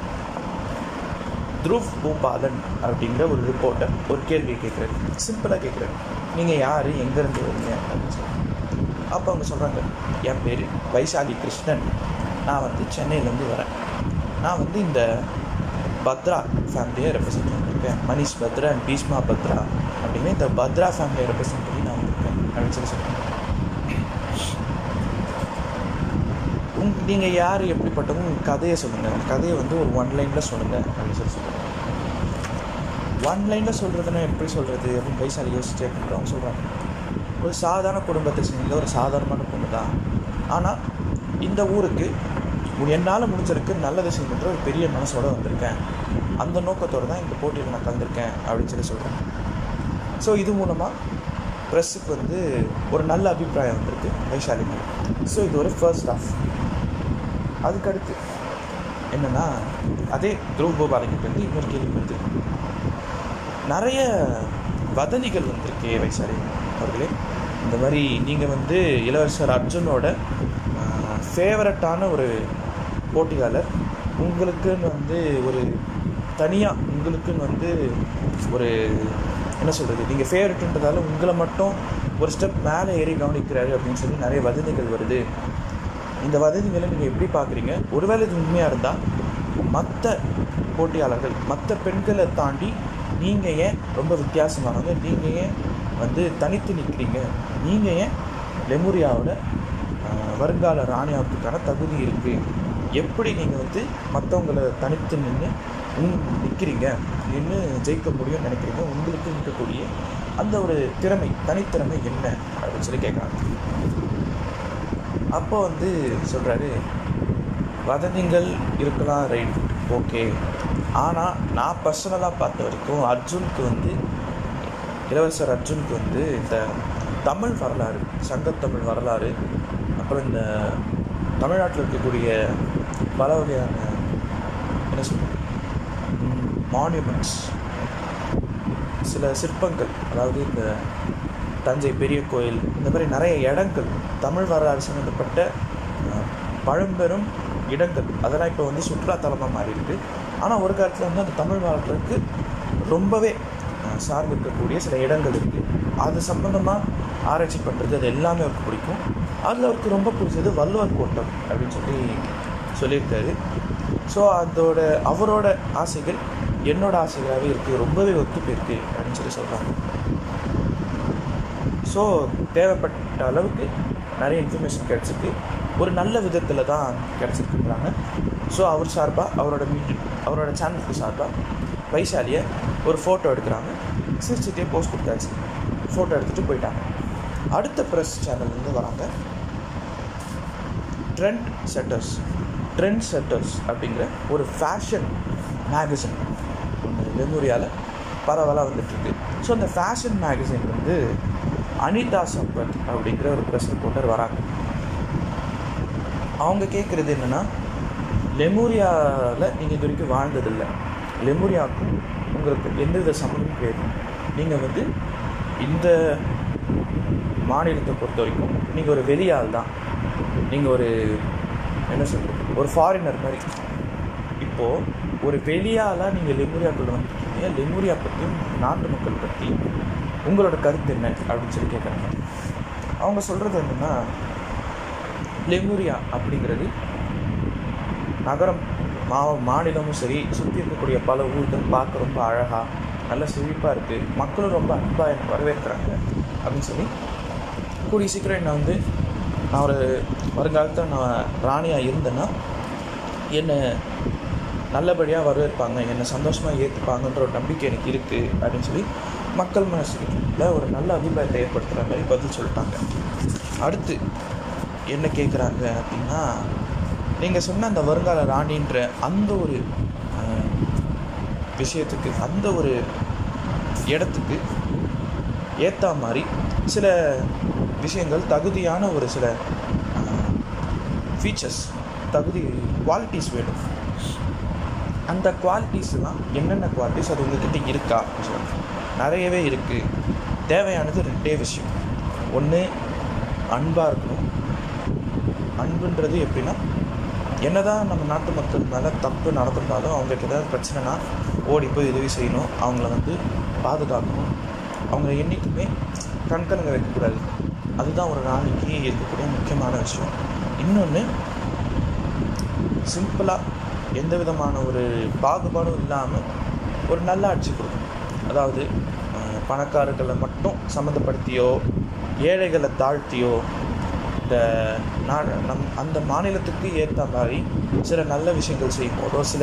த்ருவ் பூபாலன் அப்படிங்கிற ஒரு ரிப்போர்ட்டர் ஒரு கேள்வியை கேட்குறாரு சிம்பிளாக கேட்குறாரு நீங்கள் யார் எங்கேருந்து வரீங்க அப்படின்னு சொல்லி அப்போ அவங்க சொல்கிறாங்க என் பேர் வைசாலி கிருஷ்ணன் நான் வந்து சென்னையிலேருந்து வரேன் நான் வந்து இந்த பத்ரா ஃபேமிலியை ரெப்ரசென்ட் பண்ணியிருக்கேன் மனிஷ் பத்ரா அண்ட் பீஷ்மா பத்ரா அப்படின்னு இந்த பத்ரா ஃபேமிலியை ரெப்ரசென்ட் பண்ணி நான் வந்திருக்கேன் அப்படின்னு சொல்லி சொல்கிறேன் உங் நீங்கள் யார் எப்படிப்பட்டவங்க உங்கள் கதையை சொல்லுங்கள் அந்த கதையை வந்து ஒரு ஒன் லைனில் சொல்லுங்கள் அப்படின்னு சொல்லி சொல்லுங்கள் ஒன் லைனில் சொல்கிறதுனா எப்படி சொல்கிறது அப்படின்னு வைசாலி யோசிச்சு அவங்க சொல்கிறாங்க ஒரு சாதாரண குடும்பத்தை சேர்ந்த ஒரு சாதாரணமான பொண்ணு தான் ஆனால் இந்த ஊருக்கு என்னால் முடிஞ்சிருக்கு நல்லதை செய்யணுன்ற ஒரு பெரிய மனசோடு வந்திருக்கேன் அந்த நோக்கத்தோடு தான் இந்த போட்டியில் நான் கலந்துருக்கேன் அப்படின்னு சொல்லி சொல்கிறேன் ஸோ இது மூலமாக ப்ரெஸ்ஸுக்கு வந்து ஒரு நல்ல அபிப்பிராயம் வந்திருக்கு வைஷாலி மேலே ஸோ இது ஒரு ஃபர்ஸ்ட் ஆஃப் அதுக்கடுத்து என்னென்னா அதே துருவ் கோபாலகிட்ட வந்து இன்னொரு கேள்வி வருது நிறைய வதந்திகள் வந்திருக்கு வைசாலி அவர்களே இந்த மாதிரி நீங்கள் வந்து இளவரசர் அர்ஜுனோட ஃபேவரட்டான ஒரு போட்டியாளர் உங்களுக்குன்னு வந்து ஒரு தனியாக உங்களுக்குன்னு வந்து ஒரு என்ன சொல்கிறது நீங்கள் ஃபேவரட்ன்றதால உங்களை மட்டும் ஒரு ஸ்டெப் மேலே ஏறி கவனிக்கிறாரு அப்படின்னு சொல்லி நிறைய வதந்திகள் வருது இந்த வதந்திகளை நீங்கள் எப்படி பார்க்குறீங்க ஒருவேளை இது உண்மையாக இருந்தால் மற்ற போட்டியாளர்கள் மற்ற பெண்களை தாண்டி நீங்கள் ஏன் ரொம்ப வித்தியாசமானவங்க நீங்கள் ஏன் வந்து தனித்து நிற்கிறீங்க நீங்கள் ஏன் லெமுரியாவோட வருங்கால ராணியாவுக்கான தகுதி இருக்குது எப்படி நீங்கள் வந்து மற்றவங்களை தனித்து நின்று நிற்கிறீங்க நின்று ஜெயிக்க முடியும்னு நினைக்கிறீங்க உங்களுக்கு இருக்கக்கூடிய அந்த ஒரு திறமை தனித்திறமை என்ன அப்படின்னு சொல்லி கேட்குறாங்க அப்போ வந்து சொல்கிறாரு வதந்திகள் இருக்கலாம் ரைட் ஓகே ஆனால் நான் பர்சனலாக பார்த்த வரைக்கும் அர்ஜுனுக்கு வந்து இளவரசர் அர்ஜுனுக்கு வந்து இந்த தமிழ் வரலாறு சங்கத்தமிழ் வரலாறு அப்புறம் இந்த தமிழ்நாட்டில் இருக்கக்கூடிய பல வகையான என்ன சொல்கிறது மான்யூமெண்ட்ஸ் சில சிற்பங்கள் அதாவது இந்த தஞ்சை பெரிய கோயில் இந்த மாதிரி நிறைய இடங்கள் தமிழ் வரலாறு சம்மந்தப்பட்ட பழம்பெரும் இடங்கள் அதெல்லாம் இப்போ வந்து சுற்றுலாத்தலமாக மாறி இருக்கு ஆனால் ஒரு காலத்தில் வந்து அந்த தமிழ் வரலாற்றுக்கு ரொம்பவே சார்ந்து இருக்கக்கூடிய சில இடங்கள் இருக்குது அது சம்மந்தமாக ஆராய்ச்சி பண்ணுறது அது எல்லாமே அவருக்கு பிடிக்கும் அதில் அவருக்கு ரொம்ப பிடிச்சது வள்ளுவர் கோட்டம் அப்படின்னு சொல்லி சொல்லியிருக்காரு ஸோ அதோட அவரோட ஆசைகள் என்னோட ஆசைகளாகவே இருக்குது ரொம்பவே ஒத்து போயிருக்கு அப்படின்னு சொல்லி சொல்கிறாங்க ஸோ தேவைப்பட்ட அளவுக்கு நிறைய இன்ஃபர்மேஷன் கிடச்சிருக்கு ஒரு நல்ல விதத்தில் தான் கிடச்சிருக்குன்றாங்க ஸோ அவர் சார்பாக அவரோட மீட் அவரோட சேனலுக்கு சார்பாக வைசாலியை ஒரு ஃபோட்டோ எடுக்கிறாங்க சிரிச்சுட்டே போஸ்ட் கொடுத்தாச்சு ஃபோட்டோ எடுத்துகிட்டு போயிட்டாங்க அடுத்த ப்ரெஸ் சேனல்லேருந்து வராங்க ட்ரெண்ட் செட்டர்ஸ் ட்ரெண்ட் செட்டர்ஸ் அப்படிங்கிற ஒரு ஃபேஷன் மேகசின் லெமூரியாவில் பரவலாக வந்துட்டுருக்கு ஸோ அந்த ஃபேஷன் மேகசின் வந்து அனிதா சம்பத் அப்படிங்கிற ஒரு ப்ரெஸ் ரிப்போர்ட்டர் வராங்க அவங்க கேட்குறது என்னென்னா லெமூரியாவில் நீங்கள் இது வரைக்கும் வாழ்ந்ததில்லை லெமூரியாவுக்கும் உங்களுக்கு எந்தவித சம்மந்தமும் கிடையாது நீங்கள் வந்து இந்த மாநிலத்தை பொறுத்த வரைக்கும் நீங்கள் ஒரு வெளியாள் தான் நீங்கள் ஒரு என்ன சொல்கிறது ஒரு ஃபாரினர் மாதிரி இப்போது ஒரு வெளியாளாக நீங்கள் லெமுரியாக்குள்ளே வந்துருக்கீங்க லெமுரியா பற்றியும் நாட்டு மக்கள் பற்றி உங்களோட கருத்து என்ன அப்படின்னு சொல்லி கேட்குறாங்க அவங்க சொல்கிறது என்னென்னா லெமுரியா அப்படிங்கிறது நகரம் மா மாநிலமும் சரி சுற்றி இருக்கக்கூடிய பல ஊர்கள் பார்க்க ரொம்ப அழகாக நல்ல செழிப்பாக இருக்குது மக்களும் ரொம்ப அன்பாக எனக்கு வரவேற்கிறாங்க அப்படின்னு சொல்லி கூடிய சீக்கிரம் என்னை வந்து நான் ஒரு வருங்காலத்தில் நான் ராணியாக இருந்தேன்னா என்னை நல்லபடியாக வரவேற்பாங்க என்னை சந்தோஷமாக ஏற்றுப்பாங்கன்ற ஒரு நம்பிக்கை எனக்கு இருக்குது அப்படின்னு சொல்லி மக்கள் மனசுல ஒரு நல்ல அபிப்பிராயத்தை ஏற்படுத்துகிற மாதிரி பதில் சொல்லிட்டாங்க அடுத்து என்ன கேட்குறாங்க அப்படின்னா நீங்கள் சொன்ன அந்த வருங்கால ராணின்ற அந்த ஒரு அஹ், விஷயத்துக்கு அந்த ஒரு இடத்துக்கு ஏற்ற மாதிரி சில விஷயங்கள் தகுதியான ஒரு சில ஃபீச்சர்ஸ் தகுதி குவாலிட்டிஸ் வேணும் அந்த குவாலிட்டிஸ்லாம் என்னென்ன குவாலிட்டிஸ் அது உங்ககிட்ட இருக்கா அப்படின்னு சொல்லுவாங்க நிறையவே இருக்குது தேவையானது ரெண்டே விஷயம் ஒன்று அன்பாக இருக்கணும் அன்புன்றது எப்படின்னா என்னதான் நம்ம நாட்டு மக்கள் மேலே தப்பு நடந்திருந்தாலும் அவங்களுக்கு ஏதாவது பிரச்சனைனா ஓடி போய் உதவி செய்யணும் அவங்கள வந்து பாதுகாக்கணும் அவங்கள என்றைக்குமே கண்கலங்க வைக்கக்கூடாது அதுதான் ஒரு ராணிக்கு இருக்கக்கூடிய முக்கியமான விஷயம் இன்னொன்று சிம்பிளாக எந்த விதமான ஒரு பாகுபாடும் இல்லாமல் ஒரு நல்ல ஆட்சி கொடுக்கணும் அதாவது அஹ், பணக்காரர்களை மட்டும் சம்மந்தப்படுத்தியோ ஏழைகளை தாழ்த்தியோ இந்த நா நம் அந்த மாநிலத்துக்கு ஏற்ற மாதிரி சில நல்ல விஷயங்கள் செய்யும் போதோ சில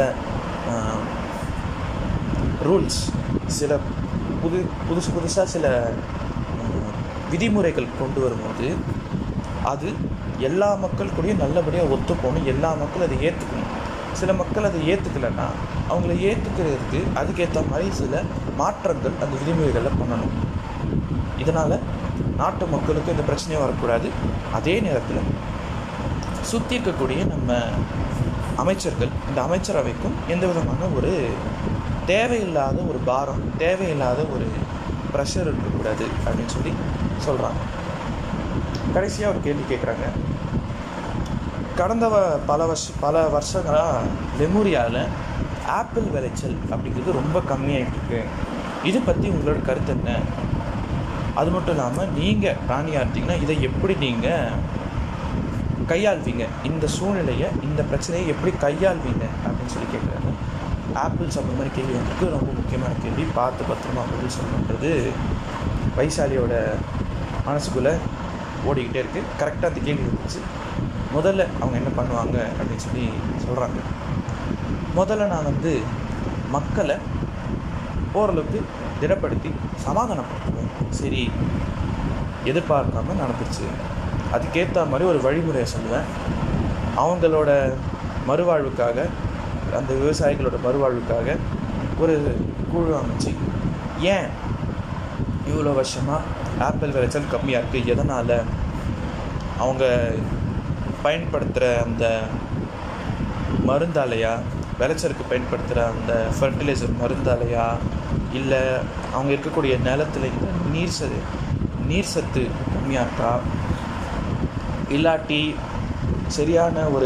ரூல்ஸ் சில புது புதுசு புதுசாக சில அஹ், விதிமுறைகள் கொண்டு வரும்போது அது எல்லா மக்கள் கூடயும் நல்லபடியாக ஒத்து போகணும் எல்லா மக்களும் அதை ஏற்றுக்கணும் சில மக்கள் அதை ஏற்றுக்கலைன்னா அவங்கள ஏற்றுக்கிறதுக்கு அதுக்கேற்ற மாதிரி சில மாற்றங்கள் அந்த விதிமுறைகளில் பண்ணணும் இதனால் நாட்டு மக்களுக்கு இந்த பிரச்சனையும் வரக்கூடாது அதே நேரத்தில் சுற்றி இருக்கக்கூடிய நம்ம அமைச்சர்கள் இந்த அமைச்சரவைக்கும் எந்த விதமான ஒரு தேவையில்லாத ஒரு பாரம் தேவையில்லாத ஒரு ப்ரெஷர் இருக்கக்கூடாது அப்படின்னு சொல்லி சொல்கிறாங்க கடைசியாக ஒரு கேள்வி கேட்குறாங்க கடந்த வ பல வருஷ பல வருஷங்களாக லெமூரியாவில் ஆப்பிள் விளைச்சல் அப்படிங்கிறது ரொம்ப கம்மியாயிட்டு இருக்கு இது பற்றி உங்களோட கருத்து என்ன அது மட்டும் இல்லாமல் நீங்கள் ராணியாக இருந்தீங்கன்னா இதை எப்படி நீங்கள் கையாள்வீங்க இந்த சூழ்நிலையை இந்த பிரச்சனையை எப்படி கையாள்வீங்க அப்படின்னு சொல்லி கேட்குறாங்க ஆப்பிள்ஸ் அந்த மாதிரி கேள்வி வந்துருக்கு ரொம்ப முக்கியமான கேள்வி பார்த்து பத்திரமா பதில் சொல்லணுன்றது வைசாலியோட மனசுக்குள்ளே ஓடிக்கிட்டே இருக்குது கரெக்டாக அந்த கேள்வி இருந்துச்சு முதல்ல அவங்க என்ன பண்ணுவாங்க அப்படின்னு சொல்லி சொல்கிறாங்க முதல்ல நான் வந்து மக்களை ஓரளவுக்கு திடப்படுத்தி சமாதானப்படுத்துவேன் சரி எதிர்பார்க்காம நடந்துச்சு அதுக்கேற்ற மாதிரி ஒரு வழிமுறையை சொல்லுவேன் அவங்களோட மறுவாழ்வுக்காக அந்த விவசாயிகளோட மறுவாழ்வுக்காக ஒரு குழு அமைச்சு ஏன் இவ்வளோ வருஷமாக ஆப்பிள் விளைச்சல் கம்மியாக இருக்குது எதனால் அவங்க பயன்படுத்துகிற அந்த மருந்தாலையா விளைச்சலுக்கு பயன்படுத்துகிற அந்த ஃபர்டிலைசர் மருந்தாலையா இல்லை அவங்க இருக்கக்கூடிய நிலத்துல இந்த நீர் சத்து நீர் சத்து கம்மியாக இருக்கா இல்லாட்டி சரியான ஒரு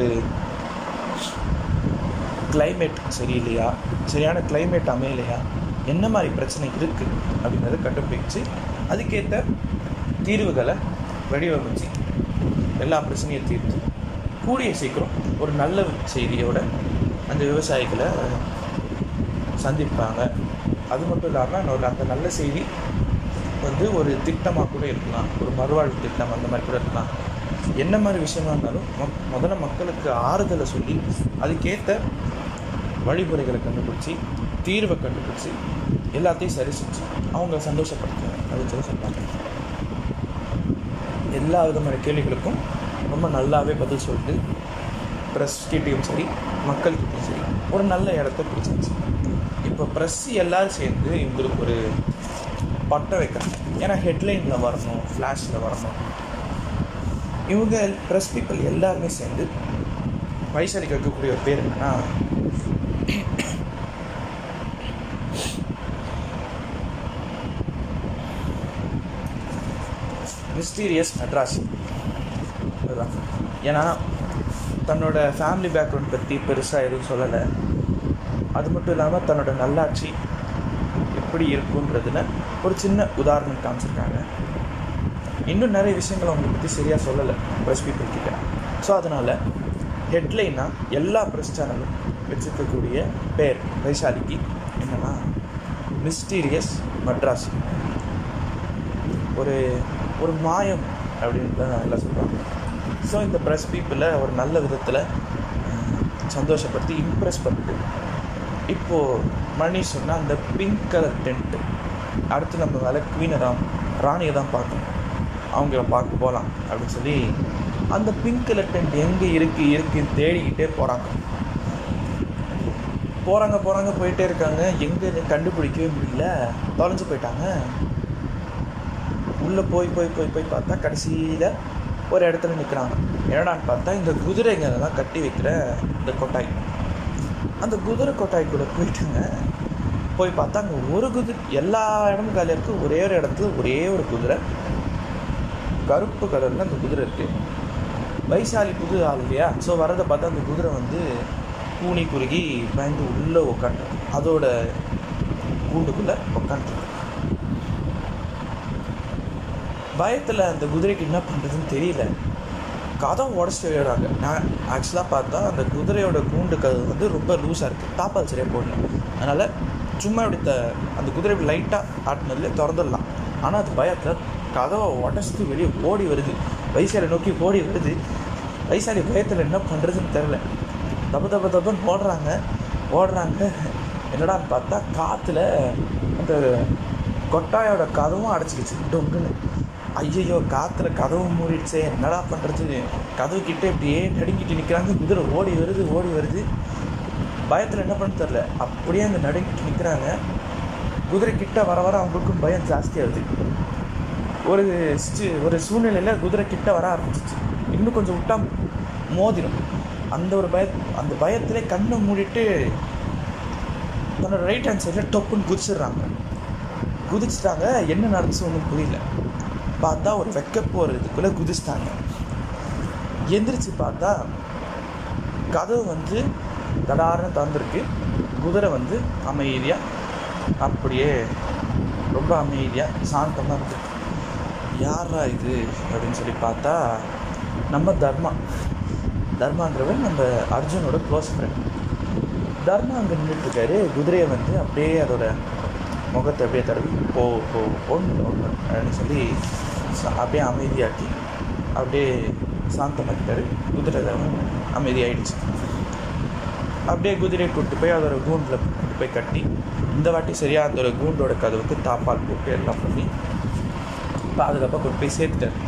climate சரியில்லையா சரியான climate அமையலையா என்ன மாதிரி பிரச்சனை இருக்குது அப்படின்றத கண்டுபிடிச்சு அதுக்கேற்ற தீர்வுகளை வடிவமைச்சு எல்லா பிரச்சனையும் தீர்த்து கூடிய சீக்கிரம் ஒரு நல்ல செய்தியோட அந்த விவசாயிகளை சந்திப்பாங்க அது மட்டும் இல்லாமல் ஒரு அந்த நல்ல செய்தி வந்து ஒரு திட்டமாக கூட இருக்கலாம் ஒரு மறுவாழ்வு திட்டம் அந்த மாதிரி கூட இருக்கலாம் என்ன மாதிரி விஷயமா இருந்தாலும் மொ- முதல்ல மக்களுக்கு ஆறுதலை சொல்லி அதுக்கேற்ற வழிமுறைகளை கண்டுபிடிச்சி தீர்வை கண்டுபிடிச்சி எல்லாத்தையும் சரி செஞ்சு அவங்க சந்தோஷப்படுத்துங்க அப்படின்னு சொல்லி சொல்கிறாங்க எல்லா விதமான கேள்விகளுக்கும் ரொம்ப நல்லாவே பதில் சொல்லிட்டு ப்ரெஸ் கிட்டேயும் சரி மக்கள்கிட்டையும் சரி ஒரு நல்ல இடத்த பிடிச்சிருச்சு இப்போ ப்ரெஸ் எல்லாரும் சேர்ந்து இவங்களுக்கு ஒரு பட்டம் வைக்கிறாங்க ஏன்னா ஹெட்லைனில் வரணும் ஃப்ளாஷில் வரணும் இவங்க ப்ரெஸ் பீப்புள் எல்லாருமே சேர்ந்து வைசாலிக்கு வைக்கக்கூடிய ஒரு பேர் என்னன்னா மிஸ்டீரியஸ் மெட்ராஸ் அதுதான் ஏன்னா தன்னோட ஃபேமிலி பேக்ரவுண்ட் பற்றி பெருசாக எதுவும் சொல்லலை அது மட்டும் இல்லாமல் தன்னோட நல்லாட்சி எப்படி இருக்குன்றதுல ஒரு சின்ன உதாரணம் காமிச்சிருக்காங்க இன்னும் நிறைய விஷயங்கள் அவங்களை பற்றி சரியாக சொல்லலை ப்ரெஸ் பீப்புள் கிட்ட ஸோ அதனால் ஹெட்லைனாக எல்லா ப்ரெஸ் சேனலும் வச்சுருக்கக்கூடிய பேர் வைசாலிக்கு என்னென்னா மிஸ்டீரியஸ் மட்ராஸ் ஒரு ஒரு மாயம் அப்படின்னு தான் நல்லா சொல்கிறாங்க ஸோ இந்த ப்ரெஸ் பீப்புளை ஒரு நல்ல விதத்தில் சந்தோஷப்படுத்தி இம்ப்ரெஸ் பண்ணிட்டு இப்போது மணி சொன்னால் அந்த பிங்க் கலர் டென்ட்டு அடுத்து நம்ம மேலே குவீனை தான் ராணியை தான் பார்க்கணும் அவங்கள பார்க்க போகலாம் அப்படின்னு சொல்லி அந்த பிங்க் கலர் டென்ட் எங்கே இருக்குது இருக்குன்னு தேடிக்கிட்டே போகிறாங்க போகிறாங்க போகிறாங்க போயிட்டே இருக்காங்க எங்கே கண்டுபிடிக்கவே முடியல தொலைஞ்சு போயிட்டாங்க உள்ளே போய் போய் போய் போய் பார்த்தா கடைசியில் ஒரு இடத்துல நிற்கிறாங்க என்னடான்னு பார்த்தா இந்த குதிரைங்களெல்லாம் கட்டி வைக்கிற இந்த கொட்டாய் அந்த குதிரை கொட்டாய்க்குள்ளே போயிட்டாங்க போய் பார்த்தா அங்கே ஒரு குதிரை எல்லா இடமும் காலியாக இருக்குது ஒரே ஒரு இடத்துல ஒரே ஒரு குதிரை கருப்பு கலரில் அந்த குதிரை இருக்குது வைசாலி புது ஆள் இல்லையா ஸோ வரதை பார்த்தா அந்த குதிரை வந்து கூனி குறுகி பயந்து உள்ளே உட்காந்து அதோட கூண்டுக்குள்ளே உட்காந்துருக்கு பயத்தில் அந்த குதிரைக்கு என்ன பண்ணுறதுன்னு தெரியல கதவை உடச்சிட்டு விளையாடுறாங்க நான் ஆக்சுவலாக பார்த்தா அந்த குதிரையோட கூண்டு கதவு வந்து ரொம்ப லூஸாக இருக்குது தாப்பால் சரியாக போடல அதனால் சும்மா இப்படி த அந்த குதிரை இப்படி லைட்டாக ஆட்டினதுல திறந்துடலாம் ஆனால் அது பயத்தில் கதவை உடச்சிட்டு வெளியே ஓடி வருது வைசாலை நோக்கி ஓடி வருது வைசாலி பயத்தில் என்ன பண்ணுறதுன்னு தெரில தப்பு தப்பு தப்புன்னு ஓடுறாங்க ஓடுறாங்க என்னடான்னு பார்த்தா காற்றுல அந்த கொட்டாயோட கதவும் அடைச்சிக்கிச்சு டொங்குன்னு ஐயையோ காற்றுல கதவு மூடிடுச்சே என்னடா பண்ணுறது கதவு கிட்ட இப்படியே நடுங்கிட்டு நிற்கிறாங்க குதிரை ஓடி வருது ஓடி வருது பயத்தில் என்ன பண்ண தெரில அப்படியே அங்கே நடுங்கிட்டு நிற்கிறாங்க குதிரை கிட்ட வர வர அவங்களுக்கும் பயம் ஜாஸ்தியாகுது ஒரு ஸ்டி ஒரு சூழ்நிலையில் குதிரை கிட்ட வர ஆரம்பிச்சிச்சு இன்னும் கொஞ்சம் விட்டா மோதிடும் அந்த ஒரு பய அந்த பயத்திலே கண்ணை மூடிட்டு தன்னோட ரைட் ஹேண்ட் சைடில் டொப்புன்னு குதிச்சிடுறாங்க குதிச்சிட்டாங்க என்ன நடந்துச்சு ஒன்றும் புரியல பார்த்தா ஒரு வெக்க போகிறதுக்குள்ளே குதிச்சிட்டாங்க எந்திரிச்சு பார்த்தா கதவு வந்து தடார்னு திறந்துருக்கு குதிரை வந்து அமைதியாக அப்படியே ரொம்ப அமைதியாக சாந்தமாக இருக்கு யாரா இது அப்படின்னு சொல்லி பார்த்தா நம்ம தர்மா தர்மாங்கிறவர் நம்ம அர்ஜுனோட க்ளோஸ் ஃப்ரெண்ட் தர்மா அங்கே நின்றுட்டுருக்காரு குதிரையை வந்து அப்படியே அதோட முகத்தை அப்படியே தடவி போ போ ஒன்று ஒன்று அப்படின்னு சொல்லி ச- அப்படியே அமைதியாக்கி அப்படியே சாந்தமாக்கிட்டாரு குதிரை அமைதியாயிடுச்சு அப்படியே குதிரையை கூப்பிட்டு போய் அதோட கூண்டில் கொண்டு போய் கட்டி இந்த வாட்டி சரியாக அதோட கூண்டோட கதவுக்கு தாப்பால் போட்டு எல்லாம் பண்ணி பாதுகாப்பாக கொண்டு போய் சேர்த்துட்டாரு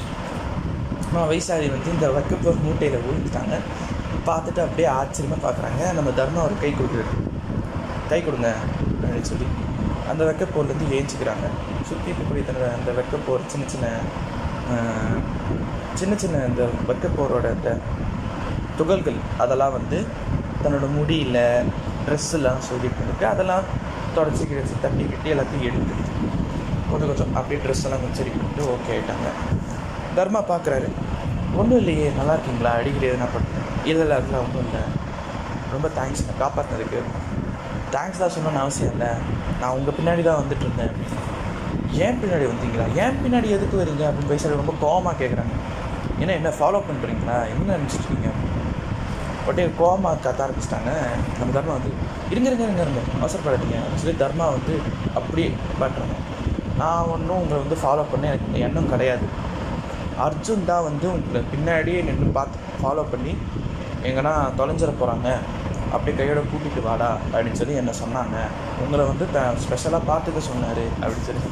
ஆனால் வைசாலி வந்து இந்த வைக்கப்போர் மூட்டையில் விழுந்துட்டாங்க பார்த்துட்டு அப்படியே ஆச்சரியமாக பார்க்குறாங்க நம்ம தர்மா ஒரு கை கொடுக்குறாரு கை கொடுங்க அப்படின்னு சொல்லி அந்த வெக்கப்போர்லேருந்து ஏஞ்சிக்கிறாங்க சுற்றி இருக்கக்கூடிய தன்னோட அந்த வெக்கப்போர் சின்ன சின்ன ஆஹ், சின்ன சின்ன இந்த வெக்கப்போரோட அந்த துகள்கள் அதெல்லாம் வந்து தன்னோட முடியில் ட்ரெஸ்ஸெல்லாம் சொல்லிட்டு இருக்கு அதெல்லாம் தொடச்சி கிடச்சி தட்டி கிட்டி எல்லாத்தையும் எடுத்து கொஞ்சம் கொஞ்சம் அப்படியே ட்ரெஸ் எல்லாம் கொஞ்சம் சரி பண்ணிட்டு ஓகே ஆயிட்டாங்க தர்மா பார்க்குறாரு ஒன்றும் இல்லையே நல்லா இருக்கீங்களா அடிக்கடி எதுனா பண்ணிட்டேன் இல்லை இல்லை அதெல்லாம் ஒன்றும் இல்லை ரொம்ப தேங்க்ஸ் நான் காப்பாற்றினதுக்கு தேங்க்ஸ்லாம் சொல்லணும்னு அவசியம் இல்லை நான் உங்கள் பின்னாடி தான் வந்துட்டு இருந்தேன் ஏன் பின்னாடி வந்தீங்களா ஏன் பின்னாடி எதுக்கு வரீங்க அப்படின்னு பேசுறது ரொம்ப கோவமாக கேட்குறாங்க ஏன்னா என்ன ஃபாலோ பண்ணுறீங்களா என்ன நினச்சிட்டு இருக்கீங்க உடனே கோமா கத்த ஆரம்பிச்சிட்டாங்க நம்ம தர்மா வந்து இருங்க இருங்க இருங்க இருங்க அவசரப்படாதீங்க அப்படின்னு சொல்லி தர்மா வந்து அப்படியே பாட்டுறாங்க நான் ஒன்றும் உங்களை வந்து ஃபாலோ பண்ண எனக்கு எண்ணம் கிடையாது அர்ஜுன் தான் வந்து உங்களை பின்னாடியே நின்று பார்த்து ஃபாலோ பண்ணி எங்கன்னா தொலைஞ்சிட போகிறாங்க அப்படியே கையோட கூட்டிகிட்டு வாடா அப்படின்னு சொல்லி என்ன சொன்னாங்க உங்களை வந்து த ஸ்பெஷலாக பார்த்துக்க சொன்னார் அப்படின்னு சொல்லி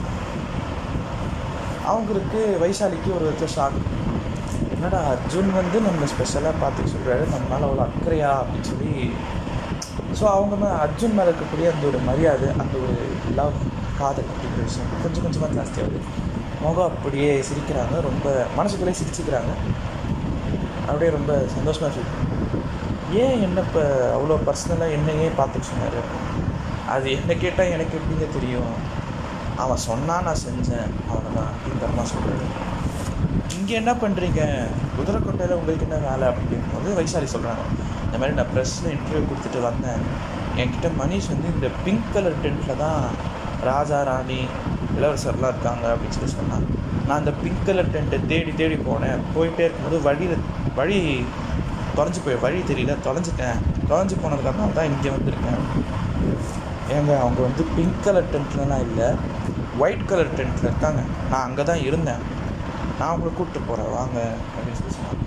அவங்களுக்கு வைசாலிக்கு ஒரு விதத்தில் ஷாக் என்னடா அர்ஜுன் வந்து நம்ம ஸ்பெஷலாக பார்த்துக்க சொல்கிறாரு நம்ம மேலே அவ்வளோ அக்கறையா அப்படின்னு சொல்லி ஸோ அவங்க மேலே அர்ஜுன் மேலே இருக்கக்கூடிய அந்த ஒரு மரியாதை அந்த ஒரு லவ் காதல் அப்படிங்கிற விஷயம் கொஞ்சம் கொஞ்சமாக ஜாஸ்தியாகுது முகம் அப்படியே சிரிக்கிறாங்க ரொம்ப மனசுக்குள்ளே சிரிச்சுக்கிறாங்க அப்படியே ரொம்ப சந்தோஷமாக ஃபீல் ஏன் என்ன இப்போ அவ்வளோ பர்சனலாக என்னையே பார்த்துக்க சொன்னார் அது என்ன கேட்டால் எனக்கு எப்படிங்க தெரியும் அவன் சொன்னான் நான் செஞ்சேன் அவ்வளோதான் அப்படின்னு தரமா சொல்கிறாரு இங்கே என்ன பண்ணுறீங்க குதிரைக்கோட்டையில் உங்களுக்கு என்ன வேலை அப்படின்னு கேட்கும்போது வைசாலி சொல்கிறாங்க இந்த மாதிரி நான் ப்ரெஸ்ஸில் இன்டர்வியூ கொடுத்துட்டு வந்தேன் என்கிட்ட மனிஷ் வந்து இந்த பிங்க் கலர் டென்ட்டில் தான் ராஜா ராணி இளவரசர்லாம் இருக்காங்க அப்படின்னு சொல்லி சொன்னான் நான் அந்த பிங்க் கலர் டென்ட்டை தேடி தேடி போனேன் போயிட்டே இருக்கும்போது வழியில் வழி தொலைஞ்சு போய் வழி தெரியல தொலைஞ்சிட்டேன் தொலைஞ்சு போனதுக்கப்புறம் தான் இங்கே வந்திருக்கேன் ஏங்க அவங்க வந்து பிங்க் கலர் டென்ட்லலாம் இல்லை ஒயிட் கலர் டென்ட்டில் இருக்காங்க நான் அங்கே தான் இருந்தேன் நான் உங்களை கூப்பிட்டு போகிறேன் வாங்க அப்படின்னு சொல்லி சொன்னாங்க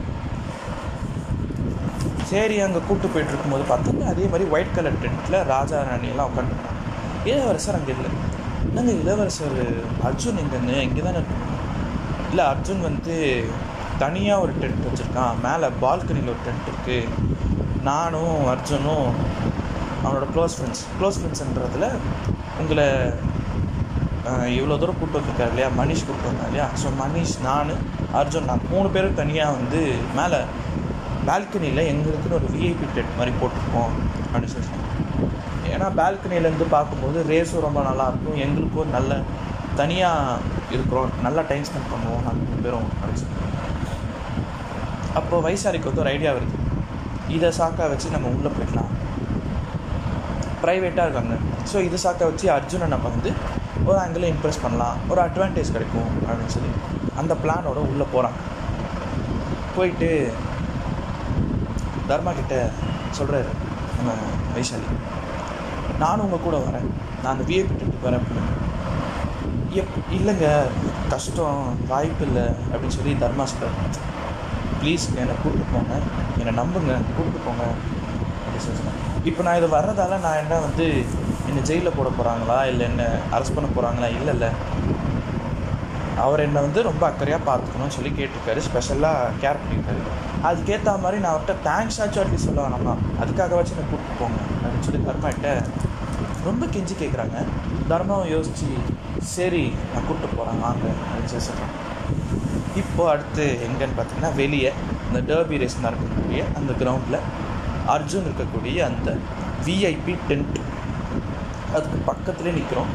சரி அங்கே கூப்பிட்டு போயிட்டு இருக்கும்போது பார்த்தோம்னா அதே மாதிரி ஒயிட் கலர் டென்ட்டில் ராஜா ராணியெல்லாம் உட்காந்துருக்காங்க இளவரசர் அங்கே இல்லை என்னங்க இளவரசர் அர்ஜுன் எங்கன்னு இங்கே தானே இல்லை அர்ஜுன் வந்து தனியாக ஒரு டென்ட் வச்சுருக்கான் மேலே பால்கனியில் ஒரு டென்ட் இருக்குது நானும் அர்ஜுனும் அவனோட க்ளோஸ் ஃப்ரெண்ட்ஸ் க்ளோஸ் ஃப்ரெண்ட்ஸ்ன்றதுல உங்களை இவ்வளோ தூரம் கூப்பிட்டு வந்திருக்காரு இல்லையா மனிஷ் கூப்பிட்டு வந்தா இல்லையா ஸோ மனிஷ் நான் அர்ஜுன் நான் மூணு பேரும் தனியாக வந்து மேலே பால்கனியில் எங்களுக்குன்னு ஒரு விஐபி டென்ட் மாதிரி போட்டிருக்கோம் அப்படின்னு சொல்லி சொன்னாங்க. ஏன்னா பால்கனிலேருந்து பார்க்கும்போது ரேஸும் ரொம்ப நல்லாயிருக்கும் எங்களுக்கும் நல்ல தனியாக இருக்கிறோம் நல்லா டைம் ஸ்பெண்ட் பண்ணுவோம் நாங்கள் மூணு பேரும் அப்படின்னு சொல்லி அப்போது வைசாலிக்கு வந்து ஒரு ஐடியா வருது இதை சாக்கா வச்சு நம்ம உள்ளே போயிடலாம் ப்ரைவேட்டாக இருக்காங்க ஸோ இது சாக்கா வச்சு அர்ஜுனை நம்ம வந்து ஒரு ஆங்கிளில் இம்ப்ரெஸ் பண்ணலாம் ஒரு அட்வான்டேஜ் கிடைக்கும் அப்படின்னு சொல்லி அந்த பிளானோட உள்ளே போகிறாங்க போயிட்டு தர்மா கிட்ட சொல்கிறாரு நம்ம வைசாலி நானும் உங்கள் கூட வரேன் நான் அந்த விஐபி டென்ட்டுக்கு வரேன் அப்படின்னு எப் இல்லைங்க கஷ்டம் வாய்ப்பு இல்லை அப்படின்னு சொல்லி தர்மா சொல்கிறார் ப்ளீஸ் என்னை கூப்பிட்டு போங்க என்னை நம்புங்க கூப்பிட்டு போங்க அப்படின்னு சொல்லி சொன்னாங்க இப்போ நான் இது வர்றதால நான் என்ன வந்து என்னை ஜெயிலில் போட போகிறாங்களா இல்லை என்ன அரெஸ்ட் பண்ண போகிறாங்களா இல்லை இல்லை அவர் என்னை வந்து ரொம்ப அக்கறையாக பார்த்துக்கணும்னு சொல்லி கேட்டிருக்காரு ஸ்பெஷலாக கேர் பண்ணியிருக்காரு அதுக்கேற்ற மாதிரி நான் அவர்கிட்ட தேங்க்ஸ் ஆச்சும் அட்லீஸ்ட் சொல்ல வேணாமா அதுக்காக வச்சு என்னை கூப்பிட்டு போங்க அப்படின்னு சொல்லி தர்மாட்ட ரொம்ப கெஞ்சி கேட்குறாங்க தர்மாவும் யோசிச்சு சரி நான் கூப்பிட்டு போகிறேன் வாங்க அப்படின்னு சொல்லி சொல்கிறேன் இப்போ அடுத்து எங்கன்னு பார்த்தீங்கன்னா வெளியே இந்த டர்பி ரேஸ் நடக்கக்கூடிய அந்த கிரவுண்டில் அர்ஜுன் இருக்கக்கூடிய அந்த விஐபி டென்ட் அதுக்கு பக்கத்துலேயே நிற்கிறோம்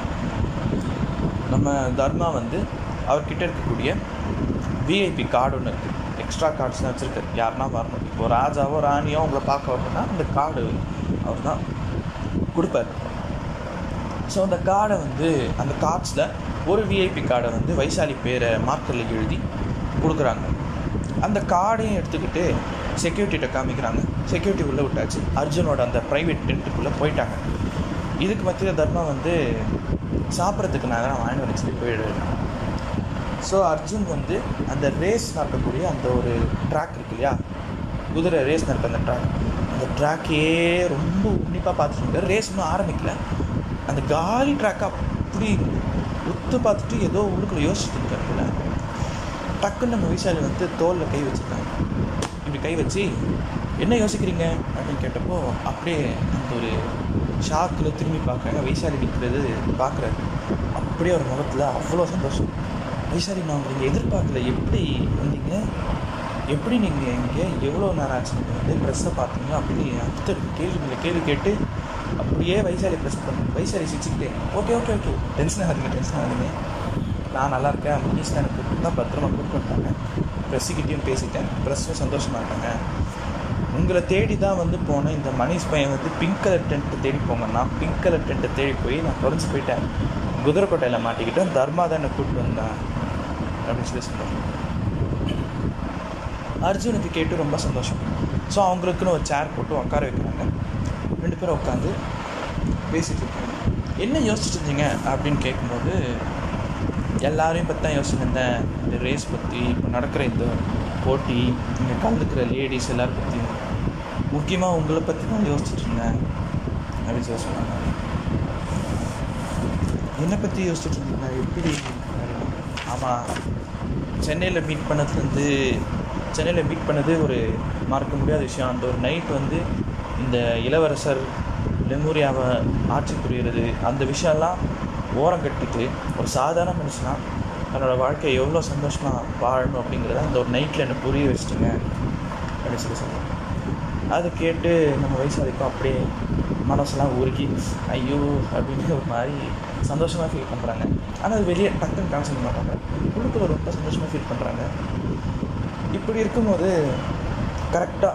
நம்ம தர்மா வந்து அவர்கிட்ட இருக்கக்கூடிய விஐபி கார்டு ஒன்று இருக்குது எக்ஸ்ட்ரா கார்ட்ஸ்லாம் வச்சுருக்காரு யாருன்னா வரணும் இப்போ ராஜாவோ ராணியோ அவங்கள பார்க்க வரணும்னா அந்த கார்டு அவர் தான் கொடுப்பார் ஸோ அந்த கார்டை வந்து அந்த கார்ட்ஸில் ஒரு விஐபி கார்டை வந்து வைசாலி பேரை மார்க்கரில் எழுதி கொடுக்குறாங்க அந்த கார்டையும் எடுத்துக்கிட்டு செக்யூரிட்டிகிட்ட காமிக்கிறாங்க செக்யூரிட்டி உள்ளே விட்டாச்சு அர்ஜுனோட அந்த ப்ரைவேட் டென்ட்டுக்குள்ளே போயிட்டாங்க இதுக்கு மத்தியில் தர்மா வந்து சாப்பிட்றதுக்கு நான் தான் வாங்கி வர சொல்லி போயிடுவேன் ஸோ அர்ஜுன் வந்து அந்த ரேஸ் நடக்கக்கூடிய அந்த ஒரு ட்ராக் இருக்கு இல்லையா குதிரை ரேஸ் நடக்க அந்த ட்ராக் அந்த ட்ராக்கையே ரொம்ப உன்னிப்பாக பார்த்துட்டு இருக்காரு ரேஸ் இன்னும் ஆரம்பிக்கல அந்த காலி ட்ராக்கை அப்படி உத்து பார்த்துட்டு ஏதோ உள்ளுக்குள்ள யோசிச்சுட்டு இருக்காருல்ல டக்குன்னு நம்ம வைசாலி வந்து தோலில் கை வச்சுருக்காங்க இப்படி கை வச்சு என்ன யோசிக்கிறீங்க அப்படின்னு கேட்டப்போ அப்படியே அந்த ஒரு ஷாக்கில் திரும்பி பார்க்குறாங்க வைசாலி நிற்கிறது பார்க்குறாரு அப்படியே ஒரு முகத்தில் அவ்வளோ சந்தோஷம் வைசாலி நான் உங்களை எதிர்பார்க்கல எப்படி வந்தீங்க எப்படி நீங்கள் இங்கே எவ்வளோ நேரம் ஆச்சு நீங்கள் வந்து ப்ரெஸ்ஸை பார்த்தீங்க அப்படின்னு அடுத்த கேள்வி மேலே கேள்வி கேட்டு அப்படியே வைசாலி ப்ரெஸ் பண்ண வைசாலி சிரிச்சுக்கிட்டே ஓகே ஓகே ஓகே டென்ஷன் ஆகுதுங்க டென்ஷன் ஆகுதுங்க நான் நல்லா இருக்கேன் மனிஷ் எனக்கு கூப்பிட்டு தான் பத்திரமா கூப்பிட்டு வந்துட்டாங்க ப்ரெஸ்ஸுக்கிட்டேயும் பேசிட்டேன் ப்ரெஸ்ஸும் சந்தோஷமாக இருக்காங்க உங்களை தேடி தான் வந்து போனேன் இந்த மணிஷ் பையன் வந்து பிங்க் கலர் டென்ட்டு தேடி போங்க நான் பிங்க் கலர் டென்ட்டை தேடி போய் நான் குறைஞ்சி போயிட்டேன் குதிரைக்கோட்டையில் மாட்டிக்கிட்டேன் தர்மா தான் என்னை கூப்பிட்டு வந்தேன் அப்படின்னு சொல்லி சொன்னாங்க அர்ஜுனுக்கு கேட்டு ரொம்ப சந்தோஷம் ஸோ அவங்களுக்குன்னு ஒரு சேர் போட்டு உட்கார வைக்கிறாங்க ரெண்டு பேரும் உட்காந்து பேசிட்டு இருக்காங்க என்ன யோசிச்சுட்டு இருந்தீங்க அப்படின்னு கேட்கும்போது எல்லாரையும் பற்றி தான் யோசிச்சுட்டு இருந்தேன் இந்த ரேஸ் பற்றி இப்போ நடக்கிற இந்த போட்டி இங்கே கலந்துக்கிற லேடிஸ் எல்லாரும் பற்றி முக்கியமாக உங்களை பற்றி தான் யோசிச்சுட்டு இருந்தேன் அப்படின்னு சொல்லி சொன்னாங்க என்னை பற்றி யோசிச்சுட்டு இருந்தீங்க எப்படி ஆமாம் சென்னையில் மீட் பண்ணதுலேருந்து சென்னையில் மீட் பண்ணது ஒரு மறக்க முடியாத விஷயம் அந்த ஒரு நைட் வந்து இந்த இளவரசர் லெமூரியாவை ஆட்சி புரிகிறது அந்த விஷயம்லாம் ஓரம் கட்டிட்டு ஒரு சாதாரண மனுஷனா தன்னோட வாழ்க்கையை எவ்வளோ சந்தோஷமாக வாழணும் அப்படிங்கிறத அந்த ஒரு நைட்டில் எனக்கு புரிய வச்சிட்டிங்க அப்படின்னு சொல்லி சொல்லுவேன் அதை கேட்டு நம்ம வயசாளிக்கும் அப்படியே மனசெல்லாம் உருகி ஐயோ அப்படின்னு ஒரு மாதிரி சந்தோஷமாக ஃபீல் பண்ணுறாங்க ஆனால் அது வெளியே டக்குன்னு காமிச்சிக்க மாட்டாங்க உள்ளுக்குள்ள ரொம்ப சந்தோஷமாக ஃபீல் பண்ணுறாங்க இப்படி இருக்கும்போது கரெக்டாக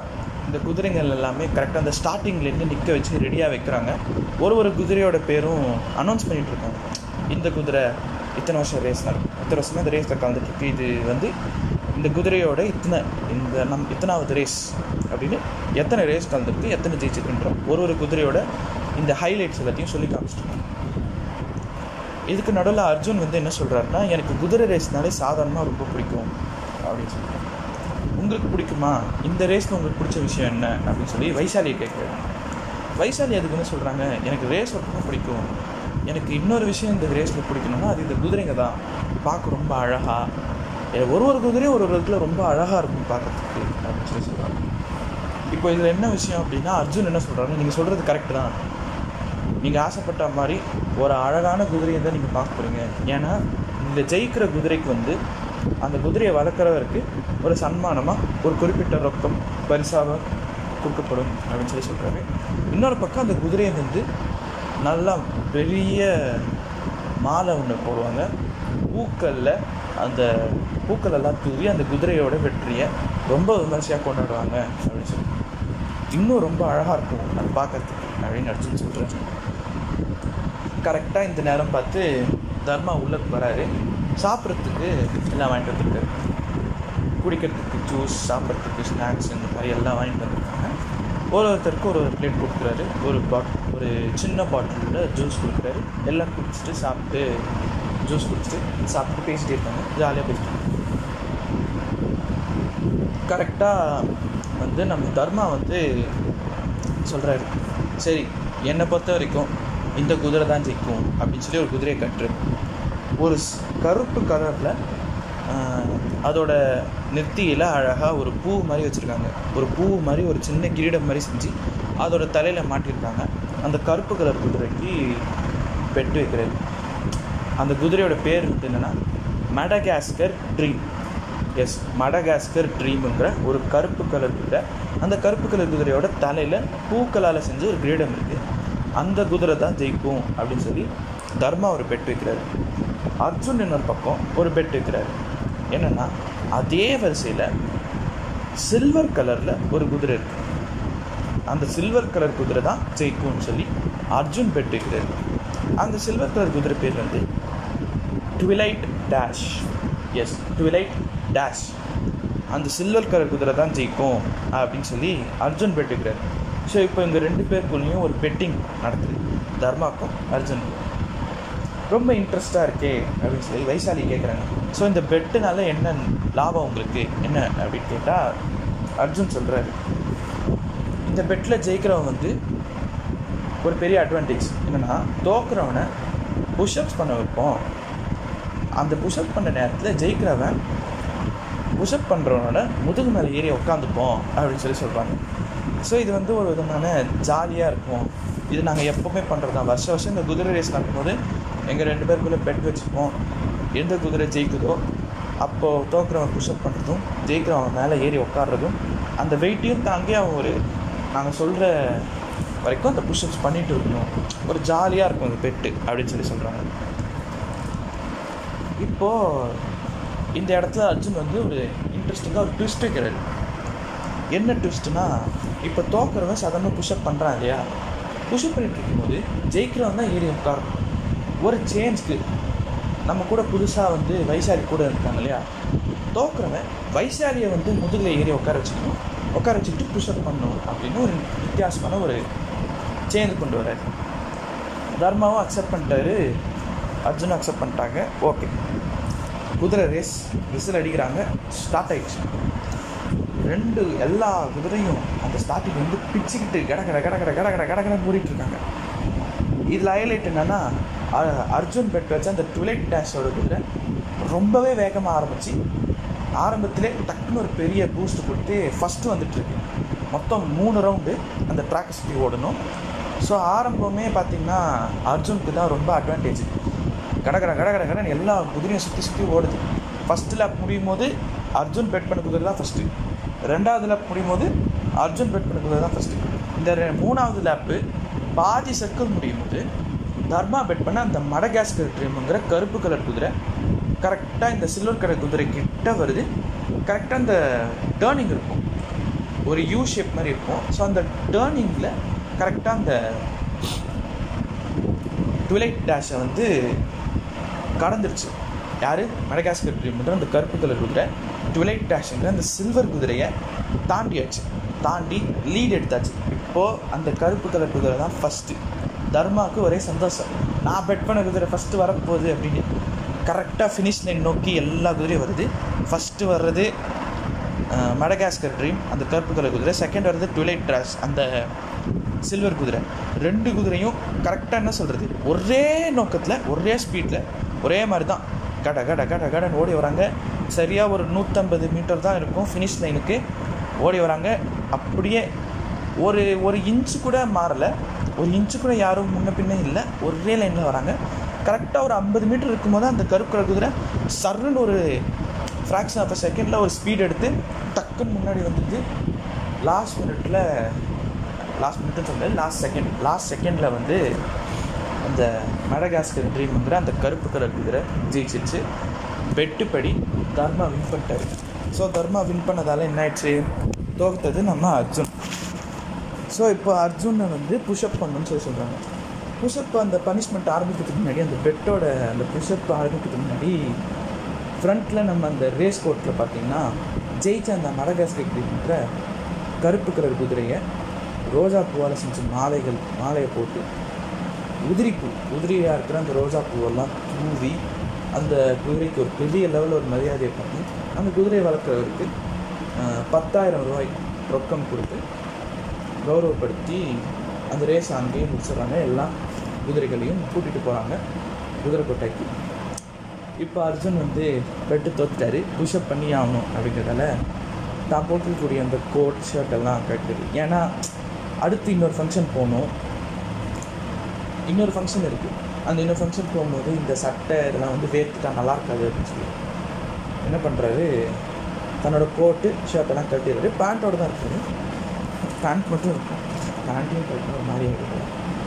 இந்த குதிரைகள் எல்லாமே கரெக்டாக அந்த ஸ்டார்டிங்லேருந்து நிற்க வச்சு ரெடியாக வைக்கிறாங்க ஒரு ஒரு குதிரையோட பேரும் அனௌன்ஸ் பண்ணிட்டு இருக்காங்க இந்த குதிரை இத்தனை வருஷம் ரேஸ் நடக்கும் இத்தனை வருஷமாக இந்த ரேஸில் கலந்துட்டுருக்கு இது வந்து இந்த குதிரையோட இத்தனை இந்த நம் இத்தனாவது ரேஸ் அப்படின்னு எத்தனை ரேஸ் கலந்துருக்கு எத்தனை ஜெயிச்சிருக்குன்ற ஒரு ஒரு குதிரையோட இந்த ஹைலைட்ஸ் எல்லாத்தையும் சொல்லி காமிச்சிருக்காங்க இதுக்கு நடுவில் அர்ஜுன் வந்து என்ன சொல்கிறாருன்னா எனக்கு குதிரை ரேஸ்னாலே சாதாரணமாக ரொம்ப பிடிக்கும் அப்படின்னு சொல்லிட்டு உங்களுக்கு பிடிக்குமா இந்த ரேஸில் உங்களுக்கு பிடிச்ச விஷயம் என்ன அப்படின்னு சொல்லி வைசாலியை கேட்குறாரு வைசாலி அதுக்கு வந்து சொல்கிறாங்க எனக்கு ரேஸ் ரொம்ப பிடிக்கும் எனக்கு இன்னொரு விஷயம் இந்த ரேஸில் பிடிக்கணும்னா அது இந்த குதிரைங்க தான் பார்க்க ரொம்ப அழகாக ஒரு ஒரு குதிரையும் ஒரு ஒரு இடத்துல ரொம்ப அழகாக இருக்கும் பார்க்கறதுக்கு அப்படின்னு சொல்லி சொல்கிறாங்க இப்போ இதில் என்ன விஷயம் அப்படின்னா அர்ஜுன் என்ன சொல்கிறாங்க நீங்கள் சொல்கிறது கரெக்டு தான் நீங்கள் ஆசைப்பட்ட மாதிரி ஒரு அழகான குதிரையை தான் நீங்கள் பார்க்க போகிறீங்க ஏன்னா இந்த ஜெயிக்கிற குதிரைக்கு வந்து அந்த குதிரையை வளர்க்குறவருக்கு ஒரு சன்மானமாக ஒரு குறிப்பிட்ட ரொக்கம் பரிசாக கொடுக்கப்படும் அப்படின்னு சொல்லி சொல்கிறாரு இன்னொரு பக்கம் அந்த குதிரையை வந்து நல்லா பெரிய மாலை ஒன்று போடுவாங்க பூக்களில் அந்த பூக்கள் எல்லாம் தூவி அந்த குதிரையோட வெற்றியை ரொம்ப விமர்சையாக கொண்டாடுவாங்க அப்படின்னு சொல்லி இன்னும் ரொம்ப அழகாக இருக்கும் அது பார்க்கறதுக்கு அப்படின்னு அர்ஜுன் சொல்கிறேன் கரெக்டாக இந்த நேரம் பார்த்து தர்மா உள்ளே வராரு சாப்பிட்றதுக்கு எல்லாம் வாங்கிட்டு வந்துருக்காரு குடிக்கிறதுக்கு ஜூஸ் சாப்பிட்றதுக்கு ஸ்நாக்ஸ் இந்த மாதிரி எல்லாம் வாங்கிட்டு வந்திருக்காங்க ஒரு ஒருத்தருக்கு ஒரு ஒரு பிளேட் கொடுக்குறாரு ஒரு பாட் ஒரு சின்ன பாட்டிலில் ஜூஸ் கொடுக்குறாரு எல்லாம் குடிச்சிட்டு சாப்பிட்டு ஜூஸ் குடிச்சிட்டு சாப்பிட்டு பேசிட்டே இருக்காங்க ஜாலியாக பேசிட்டு கரெக்டாக வந்து நம்ம தர்மா வந்து சொல்கிறாரு சரி என்னை பொறுத்த வரைக்கும் இந்த குதிரை தான் ஜெயிக்கும் அப்படின்னு சொல்லி ஒரு குதிரையை கட்டுரு ஒரு ஸ்- கருப்பு கலரில் அதோட நெத்தியில் அழகாக ஒரு பூ மாதிரி வச்சுருக்காங்க ஒரு பூ மாதிரி ஒரு சின்ன கிரீடம் மாதிரி செஞ்சு அதோட தலையில் மாட்டியிருக்காங்க அந்த கருப்பு கலர் குதிரைக்கு பெட்டு வைக்கிறாரு அந்த குதிரையோட பேர் வந்து என்னென்னா மடகாஸ்கர் ட்ரீம் எஸ் மடகாஸ்கர் ட்ரீமுங்கிற ஒரு கருப்பு கலர் குதிரை அந்த கருப்பு கலர் குதிரையோட தலையில் பூக்களால் செஞ்ச ஒரு கிரீடம் இருக்குது அந்த குதிரை தான் ஜெயிக்கும் அப்படின்னு சொல்லி தர்மா ஒரு பெட் வைக்கிறாரு அர்ஜுன் இன்னொரு பக்கம் ஒரு பெட் வைக்கிறாரு என்னென்னா அதே வரிசையில் சில்வர் கலரில் ஒரு குதிரை இருக்குது அந்த சில்வர் கலர் குதிரை தான் ஜெயிக்கும்னு சொல்லி அர்ஜுன் பெட் வைக்கிறாரு அந்த சில்வர் கலர் குதிரை பேர் வந்து twilight dash yes twilight dash அந்த சில்வர் கலர் குதிரை தான் ஜெயிக்கும் அப்படின்னு சொல்லி அர்ஜுன் பெட் வைக்கிறாரு ஸோ இப்போ இங்கே ரெண்டு பேருக்குள்ளேயும் ஒரு பெட்டிங் நடக்குது தர்மாக்கும் அர்ஜுனுக்கும் ரொம்ப இன்ட்ரெஸ்டாக இருக்கே அப்படின்னு சொல்லி வைசாலி கேட்குறாங்க ஸோ இந்த பெட்டுனால என்ன லாபம் உங்களுக்கு என்ன அப்படின்னு கேட்டால் அர்ஜுன் சொல்கிறாரு இந்த பெட்டில் ஜெயிக்கிறவன் வந்து ஒரு பெரிய அட்வான்டேஜ் என்னென்னா தோக்குறவனை புஷ்அப்ஸ் பண்ண வைப்போம் அந்த புஷ்அப் பண்ண நேரத்தில் ஜெயிக்கிறவன் புஷ்அப் பண்ணுறவனோட முதுகு மேலே ஏறி உட்காந்துப்போம் அப்படின்னு சொல்லி சொல்கிறாங்க ஸோ இது வந்து ஒரு விதமான ஜாலியாக இருக்கும் இது நாங்கள் எப்போவுமே பண்ணுறது தான் வருஷம் வருஷம் இந்த குதிரை ரேஸ் நடக்கும்போது எங்கள் ரெண்டு பேருக்குள்ளே பெட் வச்சுப்போம் எந்த குதிரை ஜெயிக்குதோ அப்போது தோக்குறவன் புஷ்அப் பண்ணுறதும் ஜெயிக்கிறவன் மேலே ஏறி உட்காடுறதும் அந்த வெயிட்டையும் தாங்கி அவன் ஒரு நாங்கள் சொல்கிற வரைக்கும் அந்த புஷ்அப்ஸ் பண்ணிட்டு இருக்கணும் ஒரு ஜாலியாக இருக்கும் அந்த பெட்டு அப்படின்னு சொல்லி சொல்கிறாங்க இப்போது இந்த இடத்துல அர்ஜுன் வந்து ஒரு இன்ட்ரெஸ்டிங்காக ஒரு ட்விஸ்ட் வைக்கிறாரு என்ன ட்விஸ்ட்னா இப்போ தோக்குறவன் சாதாரண புஷ்அப் பண்ணுறான் இல்லையா புஷ்அப் பண்ணிட்டு இருக்கும்போது ஜெயிக்கிறவன் தான் ஏறி உட்காரணும் ஒரு சேஞ்ச்க்கு நம்ம கூட புதுசாக வந்து வைசாலி கூட இருக்காங்க இல்லையா தோக்குறவன் வைசாலியை வந்து முதுகில் ஏறி உட்கார வச்சுக்கணும் உட்கார வச்சுக்கிட்டு புஷ்அப் பண்ணணும் அப்படின்னு ஒரு வித்தியாசமான ஒரு சேஞ்ச் கொண்டு வராரு தர்மாவும் அக்செப்ட் பண்ணிட்டாரு அர்ஜுனும் அக்செப்ட் பண்ணிட்டாங்க ஓகே குதிரை ரேஸ் விசில் அடிக்கிறாங்க ஸ்டார்ட் ஆயிடுச்சு ரெண்டு எல்லா குதிரையும் அந்த ஸ்டார்டிங் வந்து பிச்சுக்கிட்டு கட கட கட கட கட கட கட கட மூடிட்டு இருக்காங்க இதில் ஹைலைட் என்னன்னா அ- அர்ஜுன் பெட் வச்ச அந்த டுவெலைட் டேஷோட குதிரை ரொம்பவே வேகமாக ஆரம்பிச்சு ஆரம்பத்திலே டக்குன்னு ஒரு பெரிய பூஸ்ட் கொடுத்து ஃபஸ்ட்டு வந்துட்டு இருக்கு மொத்தம் மூணு ரவுண்டு அந்த ட்ராக்கை சுற்றி ஓடணும் ஸோ ஆரம்பமே பார்த்தீங்கன்னா அர்ஜுனுக்கு தான் ரொம்ப அட்வான்டேஜ் கடகட கடகட கடன்னு எல்லா குதிரையும் சுற்றி சுற்றி ஓடுது ஃபஸ்ட் லேப் முடியும் போது அர்ஜுன் பெட் பண்ண குதிரை தான் ஃபஸ்ட்டு ரெண்டாவது லேப் முடியும் போது அர்ஜுன் பெட் பண்ண குதிரை தான் ஃபஸ்ட்டு இந்த ரெ- மூணாவது லேப்பு பாதி சர்க்கிள் முடியும் போது தர்மா பெட் பண்ண அந்த மடகாஸ்கர் ட்ரீமுங்கிற கருப்பு கலர் குதிரை கரெக்டாக இந்த சில்வர் கலர் குதிரை கிட்ட வருது கரெக்டாக அந்த டேர்னிங் இருக்கும் ஒரு யூ ஷேப் மாதிரி இருக்கும் ஸோ அந்த டேர்னிங்கில் கரெக்டாக அந்த ட்விலைட் டேஷை வந்து கடந்துருச்சு யார் மெடகாஸ்கர் ட்ரீம் வந்து அந்த கருப்பு கலர் குதிரை ட்விலைட் டேஷுங்கிற அந்த சில்வர் குதிரையை தாண்டியாச்சு தாண்டி லீட் எடுத்தாச்சு இப்போது அந்த கருப்பு கலர் குதிரை தான் ஃபஸ்ட்டு தர்மாவுக்கு ஒரே சந்தோஷம் நான் பெட் பண்ண குதிரை ஃபஸ்ட்டு வரப்போகுது அப்படின்னு கரெக்டாக ஃபினிஷ் லைன் நோக்கி எல்லா குதிரையும் வருது ஃபஸ்ட்டு வர்றது மெடகாஸ்கர் ட்ரீம் அந்த கருப்பு கலர் குதிரை செகண்ட் வர்றது ட்விலைட் ட்ராஷ் அந்த சில்வர் குதிரை ரெண்டு குதிரையும் கரெக்டாக என்ன சொல்கிறது ஒரே நோக்கத்தில் ஒரே ஸ்பீடில் ஒரே மாதிரி தான் கட கட கட கடன்னு ஓடி வராங்க சரியாக ஒரு நூற்றம்பது மீட்டர் தான் இருக்கும் ஃபினிஷ் லைனுக்கு ஓடி வராங்க அப்படியே ஒரு ஒரு இன்ச்சு கூட மாறலை ஒரு இன்ச்சு கூட யாரும் முன்ன பின்ன இல்லை ஒரே லைனில் வராங்க கரெக்டாக ஒரு ஐம்பது மீட்டர் இருக்கும்போது அந்த கருப்பு கலர் குதிரை சர்ன்னு ஒரு ஃப்ராக்ஷன் ஆஃப் செகண்டில் ஒரு ஸ்பீட் எடுத்து டக்குன்னு முன்னாடி வந்துட்டு லாஸ்ட் மினிட்ல லாஸ்ட் மினிட்னு சொல்லல லாஸ்ட் செகண்ட் லாஸ்ட் செகண்டில் வந்து அந்த மெடகாஸ்கர் ட்ரீம்ங்கிற அந்த கருப்பு கலர் குதிரை ஜெயிச்சிருச்சு பெட்டுப்படி தர்மா வின் பண்ணிட்டாரு ஸோ தர்மா வின் பண்ணதால் என்ன ஆயிடுச்சு தோத்தது நம்ம அர்ஜுன் ஸோ இப்போ அர்ஜுனை வந்து புஷ்அப் பண்ணணும்னு சொல்லி சொல்கிறாங்க புஷ்அப் அந்த பனிஷ்மெண்ட் ஆரம்பிக்கிறதுக்கு முன்னாடி அந்த பெட்டோட அந்த புஷ்அப் ஆரம்பிக்கிறதுக்கு முன்னாடி ஃப்ரண்ட்டில் நம்ம அந்த ரேஸ் கோர்ட்டில் பார்த்தீங்கன்னா ஜெயிச்ச அந்த மடகாஸ்கர் ட்ரீம்ங்கிற கருப்பு கலர் குதிரையை ரோஜா பூவால் செஞ்ச மாலைகள் மாலையை போட்டு உதிரிப்பூ உதிரியாக இருக்கிற அந்த ரோஜா பூவெல்லாம் தூவி அந்த குதிரைக்கு ஒரு பெரிய லெவலில் ஒரு மரியாதையை பண்ணி அந்த குதிரையை வளர்க்குறவருக்கு ஆஹ், பத்தாயிரம் ரூபாய் ரொக்கம் கொடுத்து கௌரவப்படுத்தி அந்த ரேஸ் அங்கேயே முடிச்சிடுறாங்க எல்லா குதிரைகளையும் கூட்டிகிட்டு போகிறாங்க குதிரை கொட்டைக்கு இப்போ அர்ஜுன் வந்து பெட்டு தோத்துட்டாரு புஷ்அப் பண்ணி ஆகணும் அப்படிங்கிறதால தான் போட்டிருக்கக்கூடிய அந்த கோட் ஷர்ட் எல்லாம் கட்டுது ஏன்னா அடுத்து இன்னொரு ஃபங்க்ஷன் போகணும் இன்னொரு ஃபங்க்ஷன் இருக்குது அந்த இன்னொரு ஃபங்க்ஷன் போகும்போது இந்த சட்டை இதெல்லாம் வந்து வேர்த்துட்டா நல்லா இருக்காது அப்படின்னு சொல்லி என்ன பண்ணுறாரு தன்னோட கோட்டு ஷர்ட்டெல்லாம் கட்டிடுறாரு பேண்ட்டோட தான் இருக்குது பேண்ட் மட்டும் இருக்கும் பேண்ட்டையும் கட்டின ஒரு மாதிரி ஆகிடுது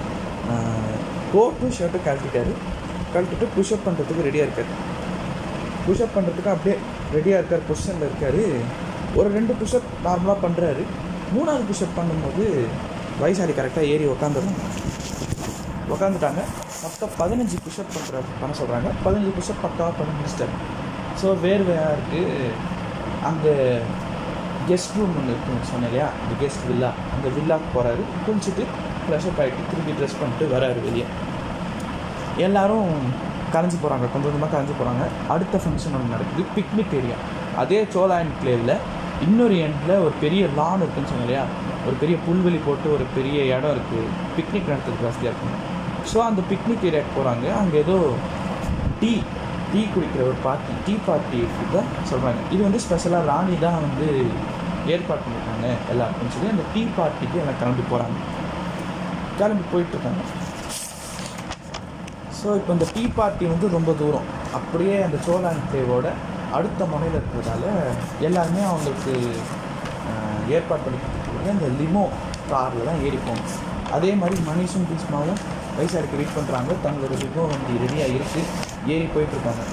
கோட்டும் ஷர்ட்டும் கழட்டிட்டாரு கழட்டிட்டு புஷ்அப் பண்ணுறதுக்கு ரெடியாக இருக்காரு புஷ்அப் பண்ணுறதுக்கு அப்படியே ரெடியாக இருக்கார் பொசிஷனில் இருக்கார் ஒரு ரெண்டு புஷ்அப் நார்மலாக பண்ணுறாரு மூணாவது புஷ்அப் பண்ணும்போது வயசாளி கரெக்டாக ஏறி உக்காந்துடுறாங்க உக்காந்துட்டாங்க மொத்தம் பதினஞ்சு புஷ்அப் பண்ணுற பண்ண சொல்கிறாங்க பதினஞ்சு புஷ்அப் பக்காவாக பண்ணி முடிச்சிட்டாரு ஸோ வேர்வையாக இருக்குது அந்த கெஸ்ட் ரூம் ஒன்று இருக்குன்னு சொன்னேன் இல்லையா அந்த கெஸ்ட் வில்லா அந்த வில்லாக்கு போகிறாரு குளிச்சுட்டு ஃப்ரெஷ்அப் ஆகிட்டு திருப்பி ட்ரெஸ் பண்ணிட்டு வராரு வெளியே எல்லாரும் கலைஞ்சு போகிறாங்க கொஞ்சம் கொஞ்சமாக கலைஞ்சு போகிறாங்க அடுத்த ஃபங்க்ஷன் ஒன்று நடக்குது பிக்னிக் ஏரியா அதே சோலா என்க்ளேவில் இன்னொரு எண்டில் ஒரு பெரிய லான் இருக்குன்னு சொன்னேன் இல்லையா ஒரு பெரிய புல்வெளி போட்டு ஒரு பெரிய இடம் இருக்குது பிக்னிக் நடத்துறதுக்கு வசதியாக இருக்கும் ஸோ அந்த பிக்னிக் ஏரியாவுக்கு போகிறாங்க அங்கே ஏதோ டீ டீ குடிக்கிற ஒரு பார்ட்டி டீ பார்ட்டி தான் சொல்கிறாங்க இது வந்து ஸ்பெஷலாக ராணி தான் வந்து ஏற்பாடு பண்ணியிருக்காங்க எல்லாருக்கும் சொல்லி அந்த டீ பார்ட்டிக்கு எல்லாம் கிளம்பி போகிறாங்க கிளம்பி போயிட்டுருக்காங்க ஸோ இப்போ இந்த டீ பார்ட்டி வந்து ரொம்ப தூரம் அப்படியே அந்த சோழான் தேவோட அடுத்த முனையில் இருக்கிறதால எல்லாருமே அவங்களுக்கு ஆஹ், ஏற்பாடு பண்ணி கொடுத்துருக்காங்க அந்த லிமோ காரில் தான் ஏறி போகணும் அதே மாதிரி மணிஷும் பீஸ்மாவும் வயசாருக்கு வெயிட் பண்ணுறாங்க தங்களோட லிமோ வண்டி ரெடியாக இருக்குது ஏறி போயிட்டுருக்காங்க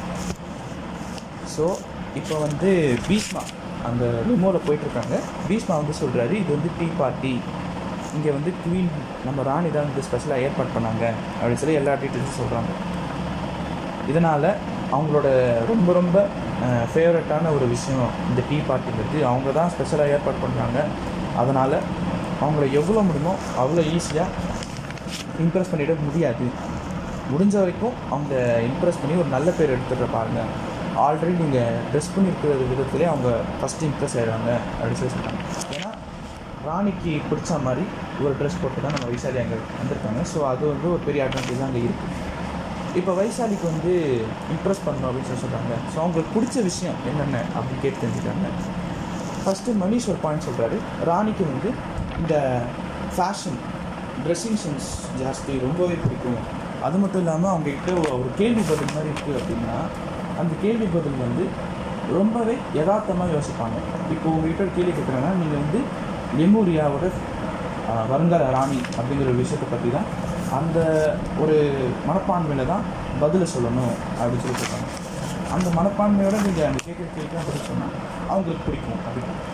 ஸோ இப்போ வந்து பீஸ்மா அந்த லிமோவில் போயிட்டுருக்காங்க பீஸ்மா வந்து சொல்கிறாரு இது வந்து டீ பார்ட்டி இங்கே வந்து குவீன் நம்ம ராணி தான் வந்து ஸ்பெஷலாக ஏற்பாடு பண்ணாங்க அப்படின்னு சொல்லி எல்லா டீட்டெயில்ஸும் சொல்கிறாங்க இதனால் அவங்களோட ரொம்ப ரொம்ப ஃபேவரட்டான ஒரு விஷயம் இந்த டீ பார்ட்டிங்கிறது அவங்க தான் ஸ்பெஷலாக ஏற்பாடு பண்ணுறாங்க அதனால் அவங்கள எவ்வளோ முடியுமோ அவ்வளோ ஈஸியாக இம்ப்ரெஸ் பண்ணிட முடியாது முடிஞ்ச வரைக்கும் அவங்க இம்ப்ரெஸ் பண்ணி ஒரு நல்ல பேர் எடுத்துகிட்டு பாருங்க ஆல்ரெடி நீங்கள் ட்ரெஸ் பண்ணியிருக்கிற விதத்திலே அவங்க ஃபஸ்ட்டு இம்ப்ரெஸ் ஆயிடுவாங்க அப்படின்னு சொல்லி சொல்கிறாங்க ஏன்னா ராணிக்கு பிடிச்ச மாதிரி ஒரு ட்ரெஸ் போட்டு தான் நம்ம வைசாலி அங்கே வந்திருக்காங்க ஸோ அது வந்து ஒரு பெரிய அட்வான்டேஜ் அங்கே இருக்குது இப்போ வைசாலிக்கு வந்து இம்ப்ரெஸ் பண்ணணும் அப்படின்னு சொல்லி சொல்கிறாங்க ஸோ அவங்களுக்கு பிடிச்ச விஷயம் என்னென்ன அப்படின்னு கேட்டு தெரிஞ்சுக்காங்க ஃபஸ்ட்டு மனிஷ் ஒரு பாயிண்ட் சொல்கிறாரு ராணிக்கு வந்து இந்த ஃபேஷன் ட்ரெஸ்ஸிங் சென்ஸ் ஜாஸ்தி ரொம்பவே பிடிக்கும் அது மட்டும் இல்லாமல் அவங்ககிட்ட ஒரு கேள்வி பதில் மாதிரி இருக்குது அப்படின்னா அந்த கேள்வி பதில் வந்து ரொம்பவே யதார்த்தமாக யோசிப்பாங்க இப்போ உங்ககிட்ட ஒரு கேள்வி கேட்குறாங்கன்னா நீங்கள் வந்து லெமூரியாவோட ஆஹ், வருங்கால ராணி அப்படிங்கிற ஒரு விஷயத்தை பற்றி தான் அந்த ஒரு மனப்பான்மையில் தான் பதிலை சொல்லணும் அப்படின்னு சொல்லி சொல்கிறாங்க அந்த மனப்பான்மையோட நீங்கள் அந்த கேட்குற கேள்விலாம் பதில் சொன்னால் அவங்களுக்கு பிடிக்கும் அப்படின்னு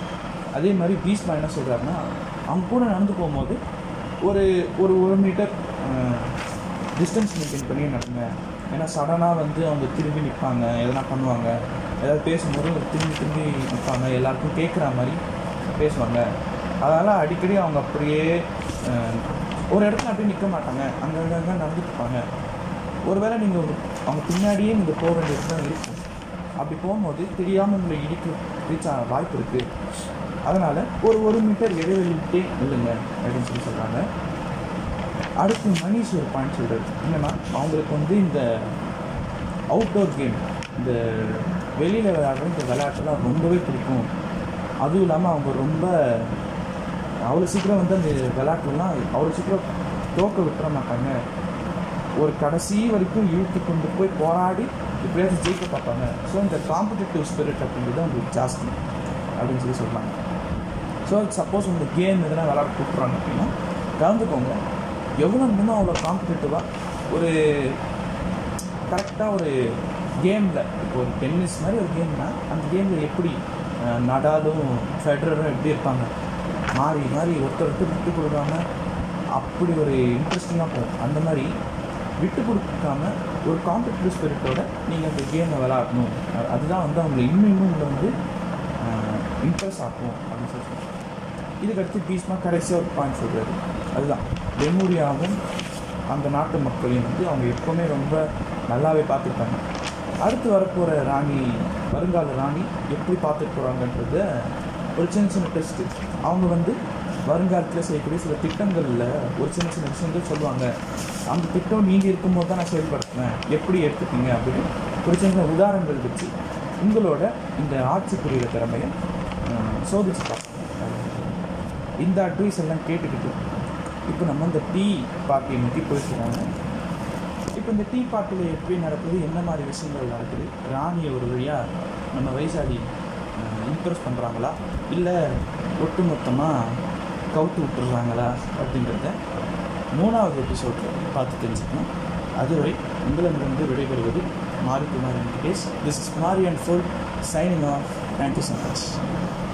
அதே மாதிரி பீஸ்மா என்ன சொல்கிறாருன்னா அவங்க கூட நடந்து போகும்போது ஒரு ஒரு ஒரு மீட்டர் டிஸ்டன்ஸ் மெயின்டைன் பண்ணி நடங்க ஏன்னா சடனாக வந்து அவங்க திரும்பி நிற்பாங்க எதனா பண்ணுவாங்க ஏதாவது பேசும்போது திரும்பி திரும்பி நிற்பாங்க எல்லாருக்கும் கேட்குற மாதிரி பேசுவாங்க அதனால் அடிக்கடி அவங்க அப்படியே அஹ், ஒரு இடத்துல அப்படியே நிற்க மாட்டாங்க அங்கங்கே நடந்துட்டு இருப்பாங்க ஒருவேளை நீங்கள் அவங்க பின்னாடியே நீங்கள் போக வேண்டியது தான் இருக்கும் அப்படி போகும்போது தெரியாமல் உங்களை இடிக்க ரீச் ஆக வாய்ப்பு இருக்குது அதனால் ஒரு ஒரு மீட்டர் இடைவெளிட்டே நில்லுங்க அப்படின்னு சொல்லி சொல்கிறாங்க அடுத்து மணிஷ் ஒரு பாயிண்ட் சொல்கிறார் என்னன்னா அவங்களுக்கு வந்து இந்த அவுட்டோர் கேம் இந்த வெளியில் விளையாடுற இந்த விளையாட்டுலாம் ரொம்பவே பிடிக்கும் அதுவும் இல்லாமல் அவங்க ரொம்ப அவ்வளோ சீக்கிரம் வந்து அந்த விளையாட்டுலாம் அவ்வளோ சீக்கிரம் தோக்க விட்டுற மாட்டாங்க ஒரு கடைசி வரைக்கும் இழுத்து கொண்டு போய் போராடி எப்படியாச்சும் ஜெயிக்க பார்ப்பாங்க ஸோ இந்த காம்படிட்டிவ் ஸ்பிரிட் அப்படிங்கிறது அவங்களுக்கு ஜாஸ்தி அப்படின்னு சொல்லி சொல்கிறாங்க ஸோ சப்போஸ் இந்த கேம் எதனா விளாட கூப்பிட்றாங்க அப்படின்னா கலந்துக்கோங்க எவ்வளோ இன்னும் அவ்வளோ காம்படிட்டிவாக ஒரு கரெக்டாக ஒரு கேமில் இப்போ ஒரு டென்னிஸ் மாதிரி ஒரு கேம்னா அந்த கேமில் எப்படி அஹ், நடாலும் ஃபெடரரும் எப்படி இருப்பாங்க மாறி மாறி ஒருத்தர் ஒருத்தர் விட்டு கொடுக்காம அப்படி ஒரு இன்ட்ரெஸ்டிங்காக போகும் அந்த மாதிரி விட்டு கொடுக்காம ஒரு காம்படிட்டிவ் ஸ்பிரிட்டோட நீங்கள் அந்த கேமை விளாடணும் அ- அதுதான் வந்து அவங்களை இன்னும் இன்னும் உங்களை வந்து இம்ப்ரெஸ் ஆகும் அப்படின்னு சொல்லி சொல்றாங்க. இதுக்கடுத்து பீஸ்மா கடைசியாக ஒரு பாயிண்ட் சொல்கிறாரு அதுதான் லெமூரியாவும் அந்த நாட்டு மக்களையும் வந்து அவங்க எப்போவுமே ரொம்ப நல்லாவே பார்த்துருப்பாங்க அடுத்து வரப்போகிற ராணி வருங்கால ராணி எப்படி பார்த்துட்டு போகிறாங்கன்றத ஒரு சின்ன சின்ன டெஸ்ட்டு அவங்க வந்து வருங்காலத்தில் செய்யக்கூடிய சில திட்டங்களில் ஒரு சின்ன சின்ன விஷயங்கள் சொல்லுவாங்க அந்த திட்டம் நீங்கள் இருக்கும்போது தான் நான் செயல்படுத்துவேன் எப்படி எடுத்துப்பீங்க அப்படின்னு ஒரு சின்ன சின்ன உதாரணங்கள் வச்சு உங்களோட இந்த ஆட்சி புரிகிற திறமையை அஹ், சோதிச்சு பார்க்கணும் இந்த அட்வைஸ் எல்லாம் கேட்டுக்கிட்டு இப்போ நம்ம இந்த டீ பார்ட்டியை நோக்கி போயிட்டுருக்காங்க இப்போ இந்த டீ பார்ட்டியில் எப்படி நடக்குது என்ன மாதிரி விஷயங்கள் நடக்குது ராணியை ஒரு வழியாக நம்ம வைசாலி இம்ப்ரெஸ் பண்ணுறாங்களா இல்லை ஒட்டுமொத்தமாக கவுத்து விட்டுறாங்களா அப்படிங்கிறத மூணாவது எபிசோடில் பார்த்து தெரிஞ்சுக்கணும் அதுவரை உங்களிடமிருந்து விடைபெறுவது Mari Kumar Venkatesh this is Kumari and full signing off thank you so much